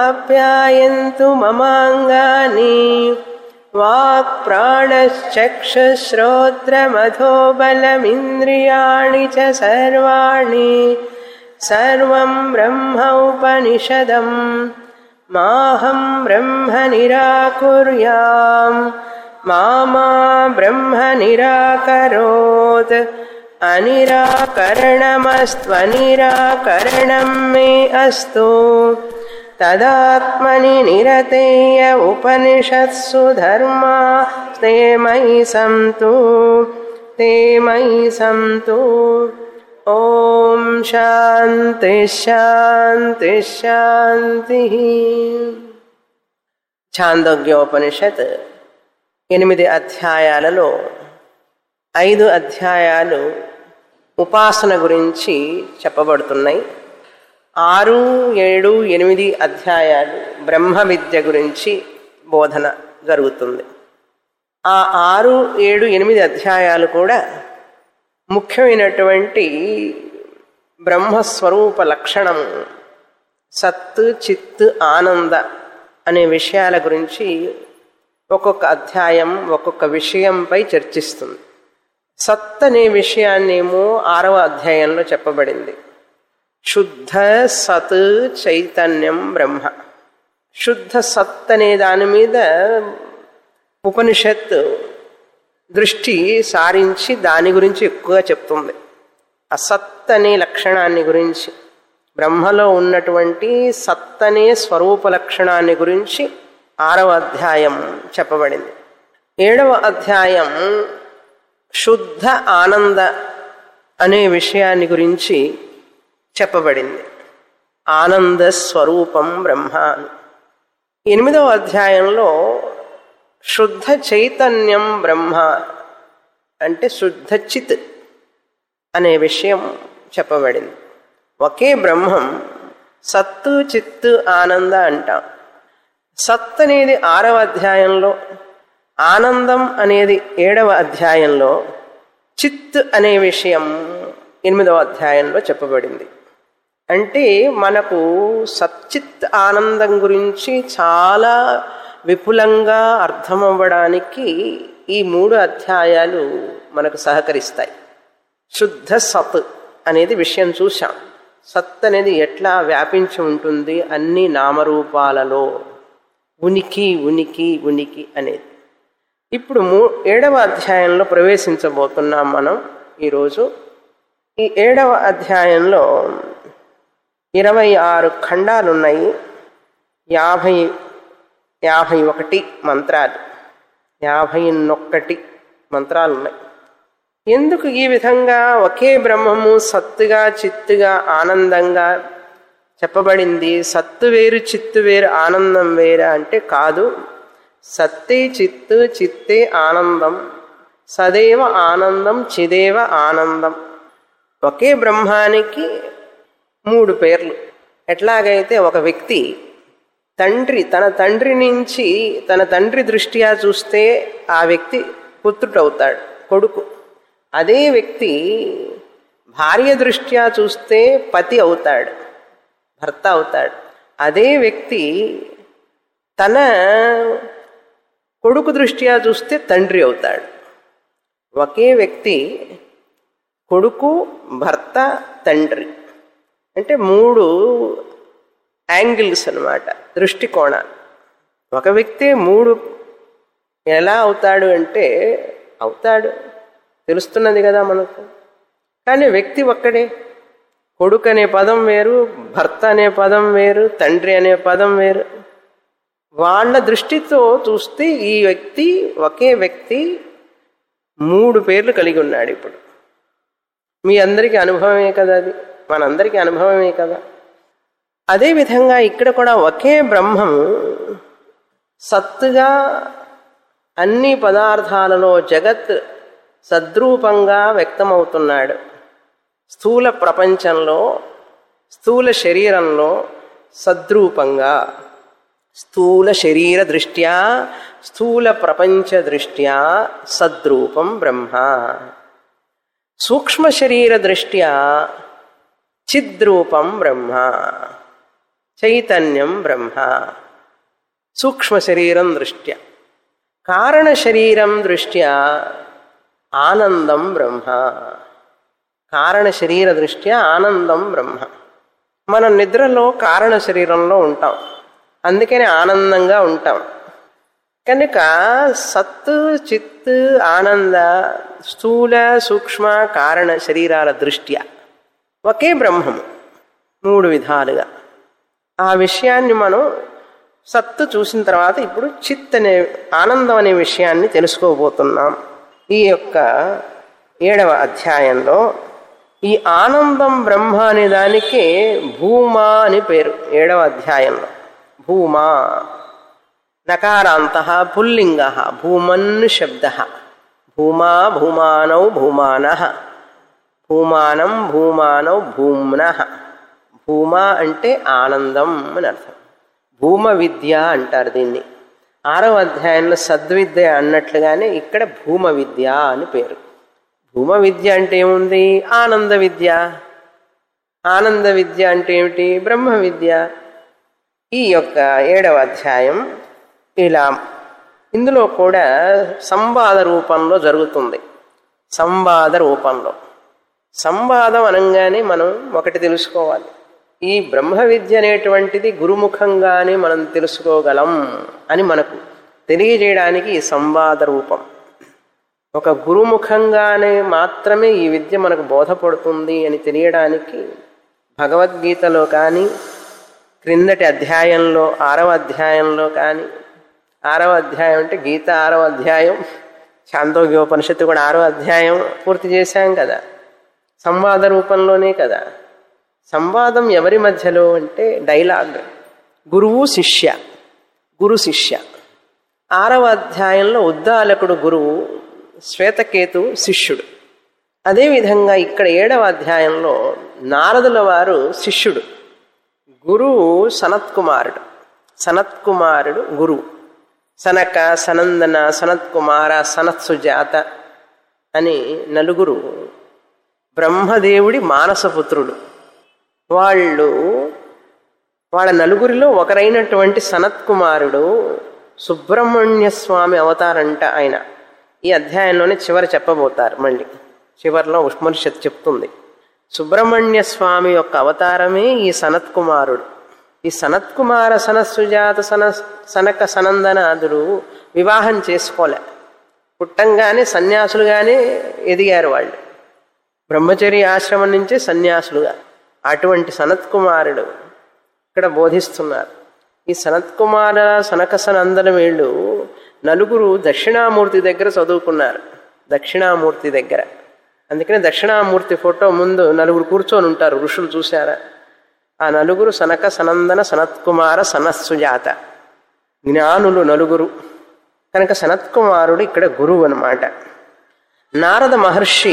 आप्यायन्तु ममाङ्गानि वाक्प्राणश्चक्षुश्रोत्रमथो बलमिन्द्रियाणि च सर्वाणि सर्वं ब्रह्म उपनिषदम् माहं ब्रह्म निराकुर्याम् मा मा ब्रह्म निराकरोत् अनिराकरणमस्त्वनिराकरणं मे अस्तु तदात्मनि निरतेय उपनिषत्सु धर्मा ते मयि सन्तु ते मयि सन्तु ॐ शान्ति शान्ति శాంతిః ఛాందోగ్యోపనిషత్ ఎనిమిది అధ్యాయాలలో ఐదు అధ్యాయాలు ఉపాసన గురించి చెప్పబడుతున్నాయి ఆరు ఏడు ఎనిమిది అధ్యాయాలు బ్రహ్మ విద్య గురించి బోధన జరుగుతుంది ఆ ఆరు ఏడు ఎనిమిది అధ్యాయాలు కూడా ముఖ్యమైనటువంటి బ్రహ్మస్వరూప లక్షణం సత్ చిత్ ఆనంద అనే విషయాల గురించి ఒక్కొక్క అధ్యాయం ఒక్కొక్క విషయంపై చర్చిస్తుంది సత్ అనే విషయాన్నేమో ఆరవ అధ్యాయంలో చెప్పబడింది శుద్ధ సత్ చైతన్యం బ్రహ్మ శుద్ధ సత్ అనే దాని మీద ఉపనిషత్ దృష్టి సారించి దాని గురించి ఎక్కువగా చెప్తుంది అసత్ అనే లక్షణాన్ని గురించి బ్రహ్మలో ఉన్నటువంటి సత్ అనే స్వరూప లక్షణాన్ని గురించి ఆరవ అధ్యాయం చెప్పబడింది ఏడవ అధ్యాయం శుద్ధ ఆనంద అనే విషయాన్ని గురించి చెప్పబడింది ఆనంద స్వరూపం బ్రహ్మ అని ఎనిమిదవ అధ్యాయంలో శుద్ధ చైతన్యం బ్రహ్మ అంటే శుద్ధ చిత్ అనే విషయం చెప్పబడింది ఒకే బ్రహ్మం సత్తు చిత్తు ఆనంద అంటాం సత్ అనేది ఆరవ అధ్యాయంలో ఆనందం అనేది ఏడవ అధ్యాయంలో చిత్ అనే విషయం ఎనిమిదవ అధ్యాయంలో చెప్పబడింది అంటే మనకు సచ్చిత్ ఆనందం గురించి చాలా విపులంగా అర్థమవ్వడానికి ఈ మూడు అధ్యాయాలు మనకు సహకరిస్తాయి శుద్ధ సత్ అనేది విషయం చూశాం సత్ అనేది ఎట్లా వ్యాపించి ఉంటుంది అన్ని నామరూపాలలో ఉనికి ఉనికి ఉనికి అనేది ఇప్పుడు మూ ఏడవ అధ్యాయంలో ప్రవేశించబోతున్నాం మనం ఈరోజు ఈ ఏడవ అధ్యాయంలో ఇరవై ఆరు ఖండాలున్నాయి యాభై యాభై ఒకటి మంత్రాలు యాభై ఒక్కటి మంత్రాలు ఉన్నాయి ఎందుకు ఈ విధంగా ఒకే బ్రహ్మము సత్తుగా చిత్తుగా ఆనందంగా చెప్పబడింది సత్తు వేరు చిత్తు వేరు ఆనందం వేరా అంటే కాదు సత్తే చిత్తు చిత్తే ఆనందం సదేవ ఆనందం చిదేవ ఆనందం ఒకే బ్రహ్మానికి మూడు పేర్లు ఎట్లాగైతే ఒక వ్యక్తి తండ్రి తన తండ్రి నుంచి తన తండ్రి దృష్ట్యా చూస్తే ఆ వ్యక్తి పుత్రుడవుతాడు కొడుకు అదే వ్యక్తి భార్య దృష్ట్యా చూస్తే పతి అవుతాడు భర్త అవుతాడు అదే వ్యక్తి తన కొడుకు దృష్ట్యా చూస్తే తండ్రి అవుతాడు ఒకే వ్యక్తి కొడుకు భర్త తండ్రి అంటే మూడు యాంగిల్స్ అనమాట దృష్టికోణాలు ఒక వ్యక్తి మూడు ఎలా అవుతాడు అంటే అవుతాడు తెలుస్తున్నది కదా మనకు కానీ వ్యక్తి ఒక్కడే కొడుకు అనే పదం వేరు భర్త అనే పదం వేరు తండ్రి అనే పదం వేరు వాళ్ళ దృష్టితో చూస్తే ఈ వ్యక్తి ఒకే వ్యక్తి మూడు పేర్లు కలిగి ఉన్నాడు ఇప్పుడు మీ అందరికీ అనుభవమే కదా అది మనందరికీ అనుభవమే కదా అదేవిధంగా ఇక్కడ కూడా ఒకే బ్రహ్మము సత్తుగా అన్ని పదార్థాలలో జగత్ సద్రూపంగా వ్యక్తమవుతున్నాడు స్థూల ప్రపంచంలో స్థూల శరీరంలో సద్రూపంగా స్థూల శరీర దృష్ట్యా స్థూల ప్రపంచ దృష్ట్యా సద్రూపం బ్రహ్మ సూక్ష్మ శరీర దృష్ట్యా చిద్రూపం బ్రహ్మ చైతన్యం బ్రహ్మ సూక్ష్మ శరీరం దృష్ట్యా కారణ శరీరం దృష్ట్యా ఆనందం బ్రహ్మ కారణ శరీర దృష్ట్యా ఆనందం బ్రహ్మ మనం నిద్రలో కారణ శరీరంలో ఉంటాం అందుకని ఆనందంగా ఉంటాం కనుక సత్తు చిత్ ఆనంద స్థూల సూక్ష్మ కారణ శరీరాల దృష్ట్యా ఒకే బ్రహ్మము మూడు విధాలుగా ఆ విషయాన్ని మనం సత్తు చూసిన తర్వాత ఇప్పుడు చిత్ అనే ఆనందం అనే విషయాన్ని తెలుసుకోబోతున్నాం ఈ యొక్క ఏడవ అధ్యాయంలో ఈ ఆనందం బ్రహ్మ అనే దానికి భూమా అని పేరు ఏడవ అధ్యాయంలో భూమా నకారాంత పుల్లింగ భూమన్ శబ్ద భూమా భూమానౌ భూమాన భూమానం భూమానౌ భూమ్న భూమా అంటే ఆనందం అని అర్థం భూమ విద్య అంటారు దీన్ని ఆరవ అధ్యాయంలో సద్విద్య అన్నట్లుగానే ఇక్కడ భూమ విద్య అని పేరు భూమ విద్య అంటే ఏముంది ఆనంద విద్య ఆనంద విద్య అంటే ఏమిటి బ్రహ్మ విద్య ఈ యొక్క ఏడవ అధ్యాయం ఇలా ఇందులో కూడా సంవాద రూపంలో జరుగుతుంది సంవాద రూపంలో సంవాదం అనగానే మనం ఒకటి తెలుసుకోవాలి ఈ బ్రహ్మ విద్య అనేటువంటిది గురుముఖంగానే మనం తెలుసుకోగలం అని మనకు తెలియజేయడానికి ఈ సంవాద రూపం ఒక గురుముఖంగానే మాత్రమే ఈ విద్య మనకు బోధపడుతుంది అని తెలియడానికి భగవద్గీతలో కానీ క్రిందటి అధ్యాయంలో ఆరవ అధ్యాయంలో కానీ ఆరవ అధ్యాయం అంటే గీత ఆరవ అధ్యాయం శాంతోగ్యోపనిషత్తు కూడా ఆరవ అధ్యాయం పూర్తి చేశాం కదా సంవాద రూపంలోనే కదా సంవాదం ఎవరి మధ్యలో అంటే డైలాగ్ గురువు శిష్య గురు శిష్య ఆరవ అధ్యాయంలో ఉద్దాలకుడు గురువు శ్వేతకేతు శిష్యుడు అదేవిధంగా ఇక్కడ ఏడవ అధ్యాయంలో నారదుల వారు శిష్యుడు గురువు సనత్కుమారుడు సనత్కుమారుడు గురువు సనక సనందన సనత్కుమార సనత్సుజాత అని నలుగురు బ్రహ్మదేవుడి మానసపుత్రులు వాళ్ళు వాళ్ళ నలుగురిలో ఒకరైనటువంటి సనత్కుమారుడు సుబ్రహ్మణ్య స్వామి అవతారంట ఆయన ఈ అధ్యాయంలోనే చివరి చెప్పబోతారు మళ్ళీ చివరిలో ఉష్మరిషత్ చెప్తుంది సుబ్రహ్మణ్య స్వామి యొక్క అవతారమే ఈ సనత్కుమారుడు ఈ సనత్కుమార సనస్సుజాత సన సనక సనందనాదులు వివాహం చేసుకోలే పుట్టంగానే సన్యాసులుగానే ఎదిగారు వాళ్ళు బ్రహ్మచర్య ఆశ్రమం నుంచే సన్యాసులుగా అటువంటి సనత్కుమారుడు ఇక్కడ బోధిస్తున్నారు ఈ సనత్కుమార సనక సనందన వీళ్ళు నలుగురు దక్షిణామూర్తి దగ్గర చదువుకున్నారు దక్షిణామూర్తి దగ్గర అందుకనే దక్షిణామూర్తి ఫోటో ముందు నలుగురు కూర్చొని ఉంటారు ఋషులు చూశారా ఆ నలుగురు సనక సనందన సనత్కుమార సనస్సుజాత జ్ఞానులు నలుగురు కనుక సనత్కుమారుడు ఇక్కడ గురువు అనమాట నారద మహర్షి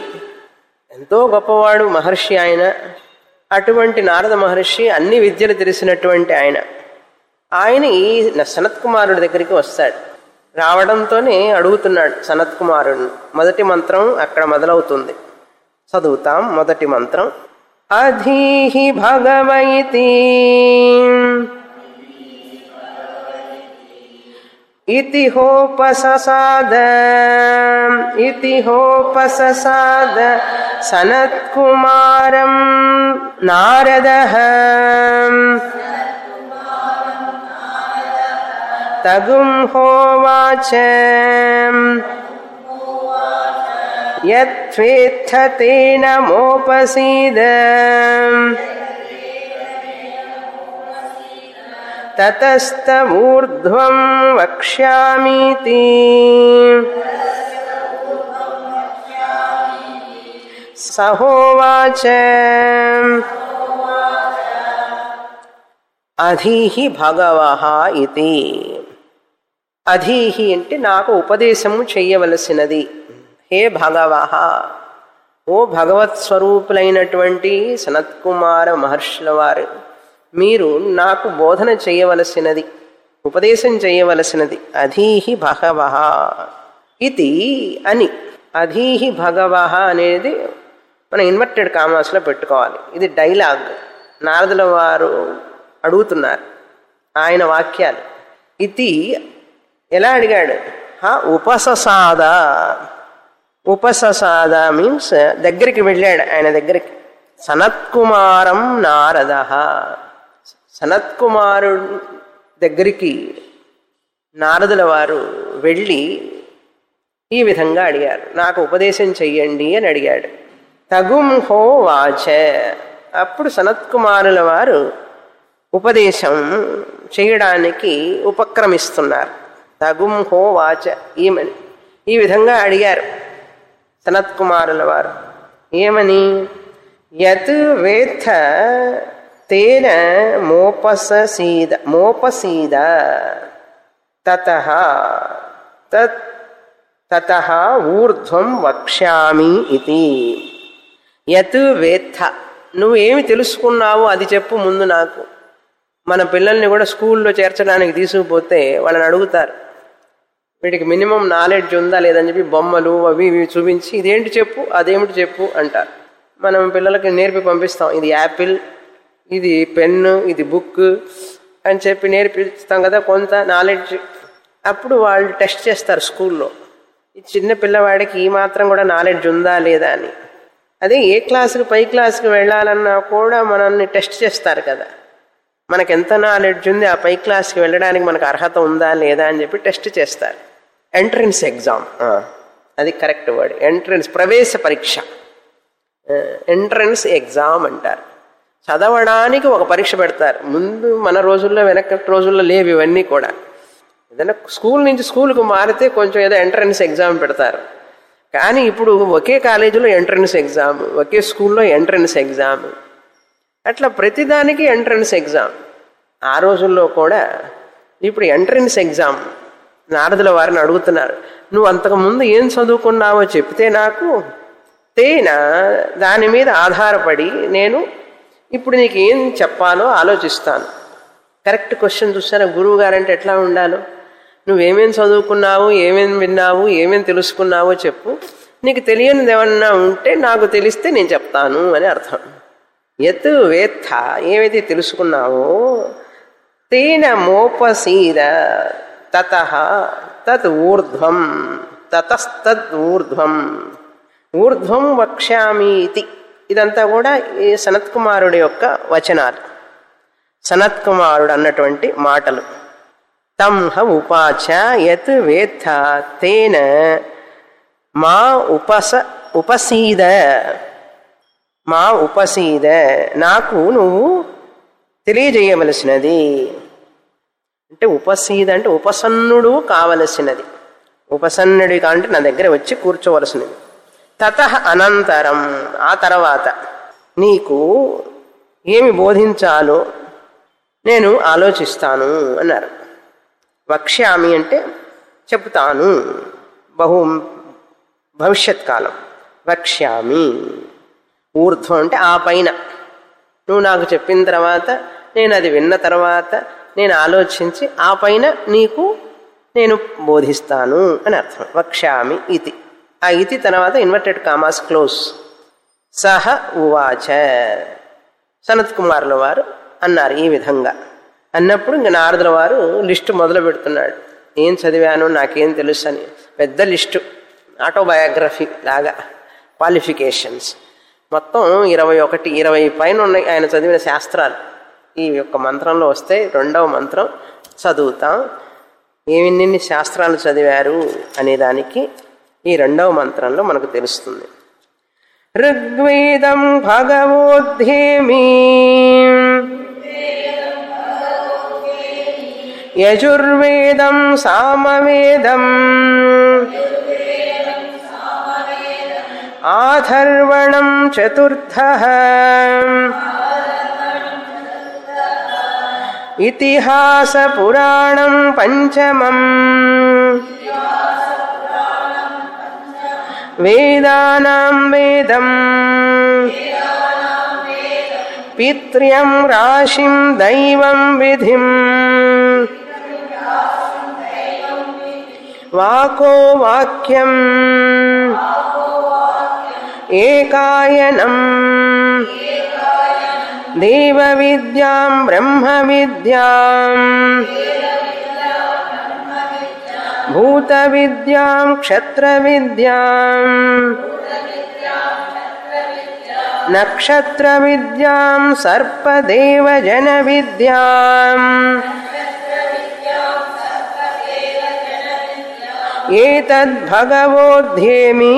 ఎంతో గొప్పవాడు మహర్షి ఆయన అటువంటి నారద మహర్షి అన్ని విద్యలు తెలిసినటువంటి ఆయన ఆయన ఈ సనత్ కుమారుడి దగ్గరికి వస్తాడు రావడంతోనే అడుగుతున్నాడు సనత్ కుమారుడిని మొదటి మంత్రం అక్కడ మొదలవుతుంది చదువుతాం మొదటి మంత్రం అధీహి భగవైతి इति होपससाद इति होपससाद सनत्कुमारं नारदः तगुं होवाच यत्त्वेत्थ तेन मोपसीद ततस्तमूर्ध्वं वक्ष्यामीति सहोवाच అధీహి భగవహ ఇది అధీహి అంటే నాకు ఉపదేశము చెయ్యవలసినది హే భగవహ ఓ భగవత్ స్వరూపులైనటువంటి సనత్కుమార మహర్షుల వారు మీరు నాకు బోధన చేయవలసినది ఉపదేశం చేయవలసినది అధీహి భగవహ ఇది అని అధీహి భగవహ అనేది మనం ఇన్వర్టెడ్ కామర్స్లో పెట్టుకోవాలి ఇది డైలాగ్ నారదుల వారు అడుగుతున్నారు ఆయన వాక్యాలు ఇది ఎలా అడిగాడు హా ఉపససాద ఉపససాద మీన్స్ దగ్గరికి వెళ్ళాడు ఆయన దగ్గరికి సనత్కుమారం నారద సనత్కుమారుడు దగ్గరికి నారదుల వారు వెళ్ళి ఈ విధంగా అడిగారు నాకు ఉపదేశం చెయ్యండి అని అడిగాడు తగుం హో వాచ అప్పుడు సనత్కుమారుల వారు ఉపదేశం చేయడానికి ఉపక్రమిస్తున్నారు తగుం హో వాచ ఈమని ఈ విధంగా అడిగారు సనత్కుమారుల వారు ఏమని యత్ వేత్త తేన మోపసీద మోపసీద తత తత్ తత ఊర్ధ్వం వక్ష్యామి ఇది యత్ వేత్త నువ్వేమి తెలుసుకున్నావో అది చెప్పు ముందు నాకు మన పిల్లల్ని కూడా స్కూల్లో చేర్చడానికి తీసుకుపోతే వాళ్ళని అడుగుతారు వీటికి మినిమం నాలెడ్జ్ ఉందా లేదని చెప్పి బొమ్మలు అవి ఇవి చూపించి ఇదేంటి చెప్పు అదేమిటి చెప్పు అంటారు మనం పిల్లలకి నేర్పి పంపిస్తాం ఇది యాపిల్ ఇది పెన్ను ఇది బుక్ అని చెప్పి నేర్పిస్తాం కదా కొంత నాలెడ్జ్ అప్పుడు వాళ్ళు టెస్ట్ చేస్తారు స్కూల్లో ఈ చిన్న పిల్లవాడికి ఈ మాత్రం కూడా నాలెడ్జ్ ఉందా లేదా అని అదే ఏ క్లాసుకి పై క్లాసుకి వెళ్ళాలన్నా కూడా మనల్ని టెస్ట్ చేస్తారు కదా మనకు ఎంత నాలెడ్జ్ ఉంది ఆ పై క్లాస్కి వెళ్ళడానికి మనకు అర్హత ఉందా లేదా అని చెప్పి టెస్ట్ చేస్తారు ఎంట్రన్స్ ఎగ్జామ్ అది కరెక్ట్ వర్డ్ ఎంట్రన్స్ ప్రవేశ పరీక్ష ఎంట్రన్స్ ఎగ్జామ్ అంటారు చదవడానికి ఒక పరీక్ష పెడతారు ముందు మన రోజుల్లో వెనకటి రోజుల్లో లేవు ఇవన్నీ కూడా ఏదైనా స్కూల్ నుంచి స్కూల్కి మారితే కొంచెం ఏదో ఎంట్రన్స్ ఎగ్జామ్ పెడతారు కానీ ఇప్పుడు ఒకే కాలేజీలో ఎంట్రన్స్ ఎగ్జామ్ ఒకే స్కూల్లో ఎంట్రన్స్ ఎగ్జామ్ అట్లా ప్రతిదానికి ఎంట్రన్స్ ఎగ్జామ్ ఆ రోజుల్లో కూడా ఇప్పుడు ఎంట్రన్స్ ఎగ్జామ్ నారదుల వారిని అడుగుతున్నారు నువ్వు అంతకుముందు ఏం చదువుకున్నావో చెప్తే నాకు తేన దాని మీద ఆధారపడి నేను ఇప్పుడు నీకు ఏం చెప్పాలో ఆలోచిస్తాను కరెక్ట్ క్వశ్చన్ చూస్తారా గురువు గారంటే ఎట్లా ఉండాలో నువ్వేమేం చదువుకున్నావు ఏమేం విన్నావు ఏమేం తెలుసుకున్నావో చెప్పు నీకు తెలియనిది ఏమన్నా ఉంటే నాకు తెలిస్తే నేను చెప్తాను అని అర్థం ఎత్ వేత్త ఏమైతే తెలుసుకున్నావో తేన మోపసీద తత తత్ ఊర్ధ్వం తతస్తద్ ఊర్ధ్వం ఊర్ధ్వం వక్ష్యామి ఇది ఇదంతా కూడా ఈ సనత్కుమారుడి యొక్క వచనాలు సనత్కుమారుడు అన్నటువంటి మాటలు తం హ ఉపాచ యత్ వేత్త తేన మా ఉపస ఉపసీద మా ఉపసీద నాకు నువ్వు తెలియజేయవలసినది అంటే ఉపసీద అంటే ఉపసన్నుడు కావలసినది ఉపసన్నుడి అంటే నా దగ్గర వచ్చి కూర్చోవలసినది తత అనంతరం ఆ తర్వాత నీకు ఏమి బోధించాలో నేను ఆలోచిస్తాను అన్నారు వక్ష్యామి అంటే చెప్తాను బహు భవిష్యత్ కాలం వక్ష్యామి ఊర్ధ్వం అంటే ఆ పైన నువ్వు నాకు చెప్పిన తర్వాత నేను అది విన్న తర్వాత నేను ఆలోచించి ఆ పైన నీకు నేను బోధిస్తాను అని అర్థం వక్ష్యామి ఇది ఆ ఇతి తర్వాత ఇన్వర్టెడ్ కామాస్ క్లోజ్ సహ ఉవాచ సనత్ కుమారుల వారు అన్నారు ఈ విధంగా అన్నప్పుడు ఇంక నారదుల వారు లిస్టు మొదలు పెడుతున్నాడు ఏం చదివాను నాకేం తెలుసు అని పెద్ద లిస్టు ఆటోబయోగ్రఫీ లాగా క్వాలిఫికేషన్స్ మొత్తం ఇరవై ఒకటి ఇరవై పైన ఉన్నాయి ఆయన చదివిన శాస్త్రాలు ఈ యొక్క మంత్రంలో వస్తే రెండవ మంత్రం చదువుతాం ఏమిన్ని శాస్త్రాలు చదివారు అనేదానికి ఈ రెండవ మంత్రంలో మనకు తెలుస్తుంది ఋగ్వేదం భగవోద్ధేమి యజుర్వేదం సామవేదం ఆధర్వణం చతుర్థ ఇతిహాస పురాణం పంచమం వేదానాం వేదం పిత్ర్యం రాశిం దైవం విధిం వాకో వాక్యం ఏకాయనం దేవ విద్యాం బ్రహ్మ విద్యాం భూత విద్యాం క్షత్ర విద్యాం నక్షత్ర విద్యాం సర్పదేవ జన విద్యాం ఏతద్భగవోధ్యేమి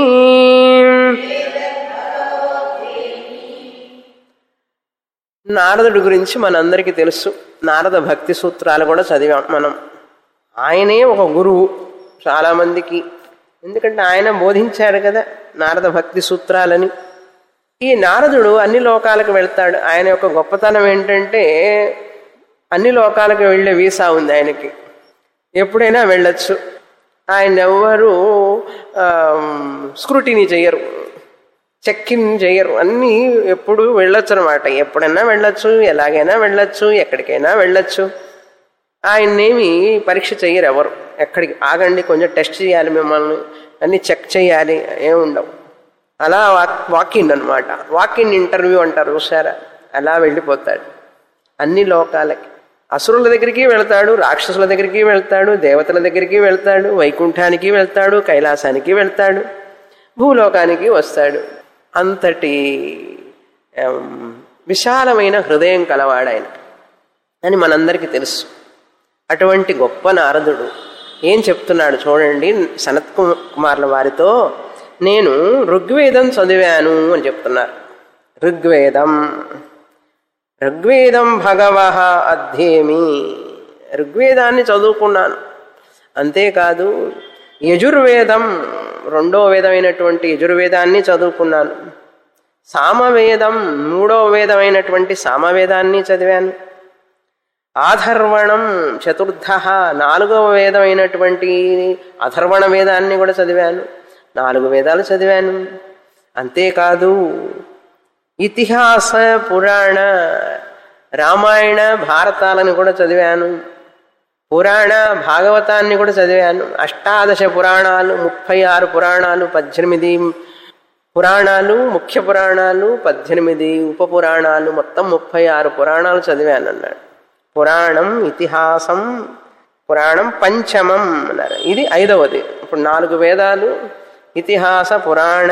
నారదుడి గురించి మనందరికీ తెలుసు నారద భక్తి సూత్రాలు కూడా చదివాం మనం ఆయనే ఒక గురువు చాలామందికి ఎందుకంటే ఆయన బోధించాడు కదా నారద భక్తి సూత్రాలని ఈ నారదుడు అన్ని లోకాలకు వెళ్తాడు ఆయన యొక్క గొప్పతనం ఏంటంటే అన్ని లోకాలకు వెళ్ళే వీసా ఉంది ఆయనకి ఎప్పుడైనా వెళ్ళొచ్చు ఆయన ఎవ్వరూ స్క్రూటినీ చెయ్యరు చెక్ ఇన్ చేయరు అన్నీ ఎప్పుడు వెళ్ళొచ్చు అనమాట ఎప్పుడైనా వెళ్ళొచ్చు ఎలాగైనా వెళ్ళొచ్చు ఎక్కడికైనా వెళ్ళొచ్చు ఆయన్నేమి పరీక్ష చెయ్యరు ఎవరు ఎక్కడికి ఆగండి కొంచెం టెస్ట్ చేయాలి మిమ్మల్ని అన్ని చెక్ చేయాలి ఏముండవు అలా వాక్ వాకిన్ అనమాట వాకిన్ ఇంటర్వ్యూ అంటారు చూసారా అలా వెళ్ళిపోతాడు అన్ని లోకాలకి అసురుల దగ్గరికి వెళ్తాడు రాక్షసుల దగ్గరికి వెళ్తాడు దేవతల దగ్గరికి వెళ్తాడు వైకుంఠానికి వెళ్తాడు కైలాసానికి వెళ్తాడు భూలోకానికి వస్తాడు అంతటి విశాలమైన హృదయం కలవాడాయన అని మనందరికీ తెలుసు అటువంటి గొప్ప నారదుడు ఏం చెప్తున్నాడు చూడండి సనత్ కుమార్ల వారితో నేను ఋగ్వేదం చదివాను అని చెప్తున్నారు ఋగ్వేదం ఋగ్వేదం భగవ అధ్యేమి ఋగ్వేదాన్ని చదువుకున్నాను అంతేకాదు యజుర్వేదం రెండో వేదమైనటువంటి యజుర్వేదాన్ని చదువుకున్నాను సామవేదం మూడో వేదమైనటువంటి సామవేదాన్ని చదివాను ఆధర్వణం చతుర్థ నాలుగవ వేదమైనటువంటి అధర్వణ వేదాన్ని కూడా చదివాను నాలుగు వేదాలు చదివాను అంతేకాదు ఇతిహాస పురాణ రామాయణ భారతాలను కూడా చదివాను పురాణ భాగవతాన్ని కూడా చదివాను అష్టాదశ పురాణాలు ముప్పై ఆరు పురాణాలు పద్దెనిమిది పురాణాలు ముఖ్య పురాణాలు పద్దెనిమిది ఉప పురాణాలు మొత్తం ముప్పై ఆరు పురాణాలు చదివాను అన్నాడు పురాణం ఇతిహాసం పురాణం పంచమం అన్నారు ఇది ఐదవది ఇప్పుడు నాలుగు వేదాలు ఇతిహాస పురాణ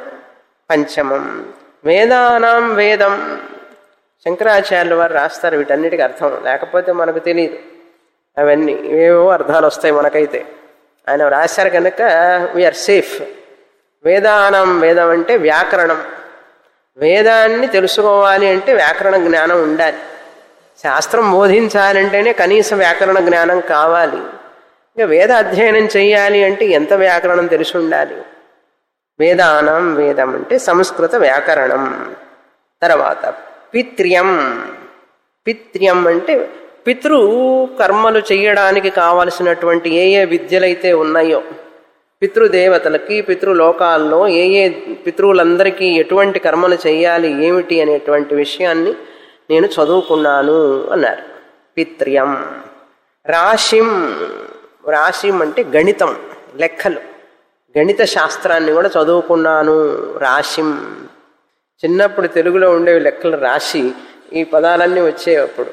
పంచమం వేదానాం వేదం శంకరాచార్యుల వారు రాస్తారు వీటన్నిటికీ అర్థం లేకపోతే మనకు తెలియదు అవన్నీ ఏవో అర్థాలు వస్తాయి మనకైతే ఆయన రాశారు కనుక వీఆర్ సేఫ్ వేదానం వేదం అంటే వ్యాకరణం వేదాన్ని తెలుసుకోవాలి అంటే వ్యాకరణ జ్ఞానం ఉండాలి శాస్త్రం బోధించాలంటేనే కనీస వ్యాకరణ జ్ఞానం కావాలి ఇంకా వేద అధ్యయనం చేయాలి అంటే ఎంత వ్యాకరణం తెలిసి ఉండాలి వేదానం వేదం అంటే సంస్కృత వ్యాకరణం తర్వాత పిత్ర్యం పిత్ర్యం అంటే పితృ కర్మలు చేయడానికి కావలసినటువంటి ఏ ఏ విద్యలైతే ఉన్నాయో పితృదేవతలకి పితృలోకాల్లో ఏ ఏ పితృవులందరికీ ఎటువంటి కర్మలు చేయాలి ఏమిటి అనేటువంటి విషయాన్ని నేను చదువుకున్నాను అన్నారు పిత్ర్యం రాశిం రాశిం అంటే గణితం లెక్కలు గణిత శాస్త్రాన్ని కూడా చదువుకున్నాను రాశిం చిన్నప్పుడు తెలుగులో ఉండేవి లెక్కలు రాశి ఈ పదాలన్నీ వచ్చేవి అప్పుడు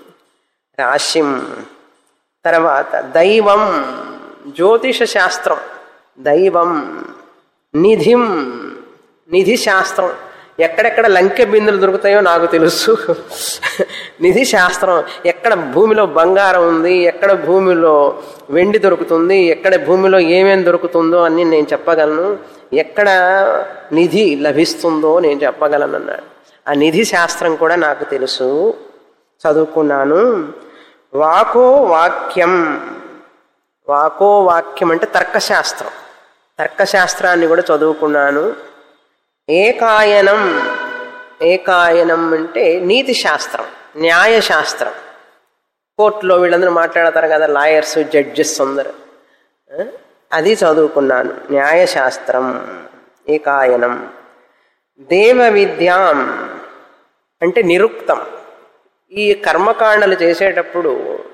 రాశిం తర్వాత దైవం జ్యోతిష శాస్త్రం దైవం నిధిం నిధి శాస్త్రం ఎక్కడెక్కడ లంకె బిందులు దొరుకుతాయో నాకు తెలుసు నిధి శాస్త్రం ఎక్కడ భూమిలో బంగారం ఉంది ఎక్కడ భూమిలో వెండి దొరుకుతుంది ఎక్కడ భూమిలో ఏమేం దొరుకుతుందో అని నేను చెప్పగలను ఎక్కడ నిధి లభిస్తుందో నేను చెప్పగలను అన్నాడు ఆ నిధి శాస్త్రం కూడా నాకు తెలుసు చదువుకున్నాను వాకో వాక్యం వాకో వాక్యం అంటే తర్కశాస్త్రం తర్కశాస్త్రాన్ని కూడా చదువుకున్నాను ఏకాయనం ఏకాయనం అంటే నీతి శాస్త్రం న్యాయశాస్త్రం కోర్టులో వీళ్ళందరూ మాట్లాడతారు కదా లాయర్స్ జడ్జెస్ అందరు అది చదువుకున్నాను న్యాయశాస్త్రం ఏకాయనం దేవ విద్యాం అంటే నిరుక్తం ఈ కర్మకాండలు చేసేటప్పుడు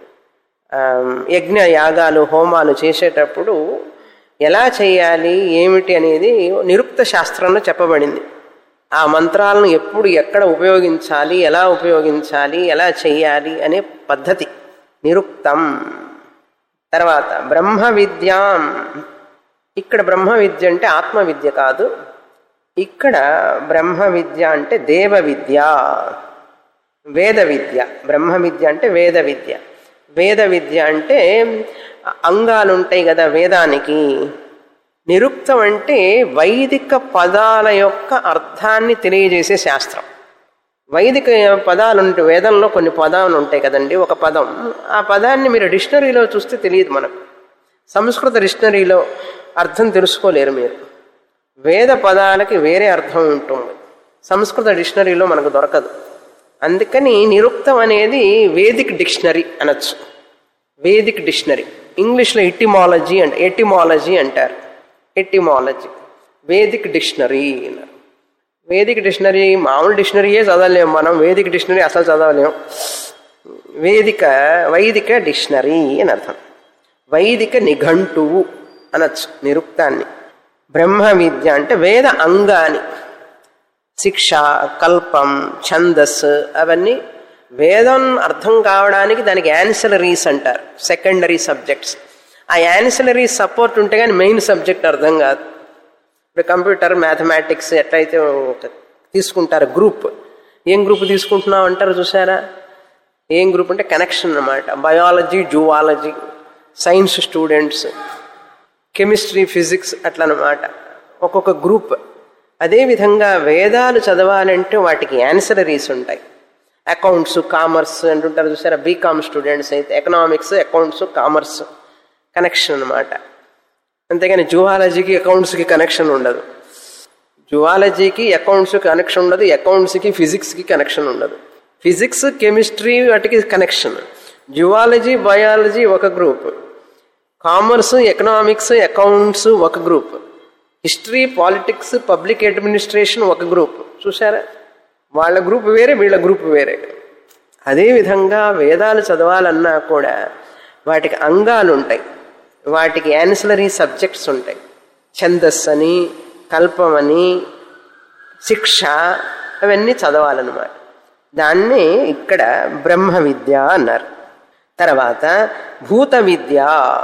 యజ్ఞ యాగాలు హోమాలు చేసేటప్పుడు ఎలా చేయాలి ఏమిటి అనేది నిరుక్త శాస్త్రంలో చెప్పబడింది ఆ మంత్రాలను ఎప్పుడు ఎక్కడ ఉపయోగించాలి ఎలా ఉపయోగించాలి ఎలా చెయ్యాలి అనే పద్ధతి నిరుక్తం తర్వాత బ్రహ్మ విద్యాం ఇక్కడ బ్రహ్మ విద్య అంటే ఆత్మ విద్య కాదు ఇక్కడ బ్రహ్మ విద్య అంటే దేవ విద్య వేద విద్య బ్రహ్మ విద్య అంటే వేద విద్య వేద విద్య అంటే అంగాలు ఉంటాయి కదా వేదానికి నిరుక్తం అంటే వైదిక పదాల యొక్క అర్థాన్ని తెలియజేసే శాస్త్రం వైదిక పదాలు ఉంటాయి వేదంలో కొన్ని పదాలు ఉంటాయి కదండి ఒక పదం ఆ పదాన్ని మీరు డిక్షనరీలో చూస్తే తెలియదు మనకు సంస్కృత డిక్షనరీలో అర్థం తెలుసుకోలేరు మీరు వేద పదాలకి వేరే అర్థం ఉంటుంది సంస్కృత డిక్షనరీలో మనకు దొరకదు అందుకని నిరుక్తం అనేది వేదిక్ డిక్షనరీ అనొచ్చు వేదిక్ డిక్షనరీ ఇంగ్లీష్లో ఎటిమాలజీ అంట ఎటిమాలజీ అంటారు ఎటిమాలజీ వేదిక్ డిక్షనరీ అన్నారు వేదిక్ డిక్షనరీ మామూలు డిక్షనరీయే చదవలేము మనం వేదిక డిక్షనరీ అసలు చదవలేము వేదిక వైదిక డిక్షనరీ అని అర్థం వైదిక నిఘంటువు అనొచ్చు నిరుక్తాన్ని బ్రహ్మ విద్య అంటే వేద అంగాని శిక్ష కల్పం ఛందస్సు అవన్నీ వేదం అర్థం కావడానికి దానికి యాన్సలరీస్ అంటారు సెకండరీ సబ్జెక్ట్స్ ఆ యాన్సలరీ సపోర్ట్ ఉంటే కానీ మెయిన్ సబ్జెక్ట్ అర్థం కాదు ఇప్పుడు కంప్యూటర్ మ్యాథమెటిక్స్ ఎట్లయితే ఒక తీసుకుంటారు గ్రూప్ ఏం గ్రూప్ తీసుకుంటున్నాం అంటారు చూసారా ఏం గ్రూప్ అంటే కనెక్షన్ అన్నమాట biology zoology science students chemistry physics అట్లా అనమాట ఒక్కొక్క గ్రూప్ అదేవిధంగా వేదాలు చదవాలంటే వాటికి యాన్సలరీస్ ఉంటాయి అకౌంట్స్ కామర్స్ అంటుంటారు చూసారా బీకామ్ స్టూడెంట్స్ అయితే ఎకనామిక్స్ అకౌంట్స్ కామర్స్ కనెక్షన్ అనమాట అంతేగాని జువాలజీకి అకౌంట్స్కి కనెక్షన్ ఉండదు జువాలజీకి అకౌంట్స్ కనెక్షన్ ఉండదు అకౌంట్స్కి ఫిజిక్స్కి కనెక్షన్ ఉండదు ఫిజిక్స్ కెమిస్ట్రీ వాటికి కనెక్షన్ జువాలజీ బయాలజీ ఒక గ్రూప్ కామర్స్ ఎకనామిక్స్ అకౌంట్స్ ఒక group history politics public administration ఒక గ్రూప్ చూసారా వాళ్ళ గ్రూప్ వేరే వీళ్ళ గ్రూప్ వేరే అదేవిధంగా వేదాలు చదవాలన్నా కూడా వాటికి అంగాలు ఉంటాయి వాటికి యాన్సిలరీ సబ్జెక్ట్స్ ఉంటాయి ఛందస్సు అని కల్పమని శిక్ష అవన్నీ చదవాలన్నమాట దాన్ని ఇక్కడ బ్రహ్మ విద్య అన్నారు తర్వాత భూత విద్య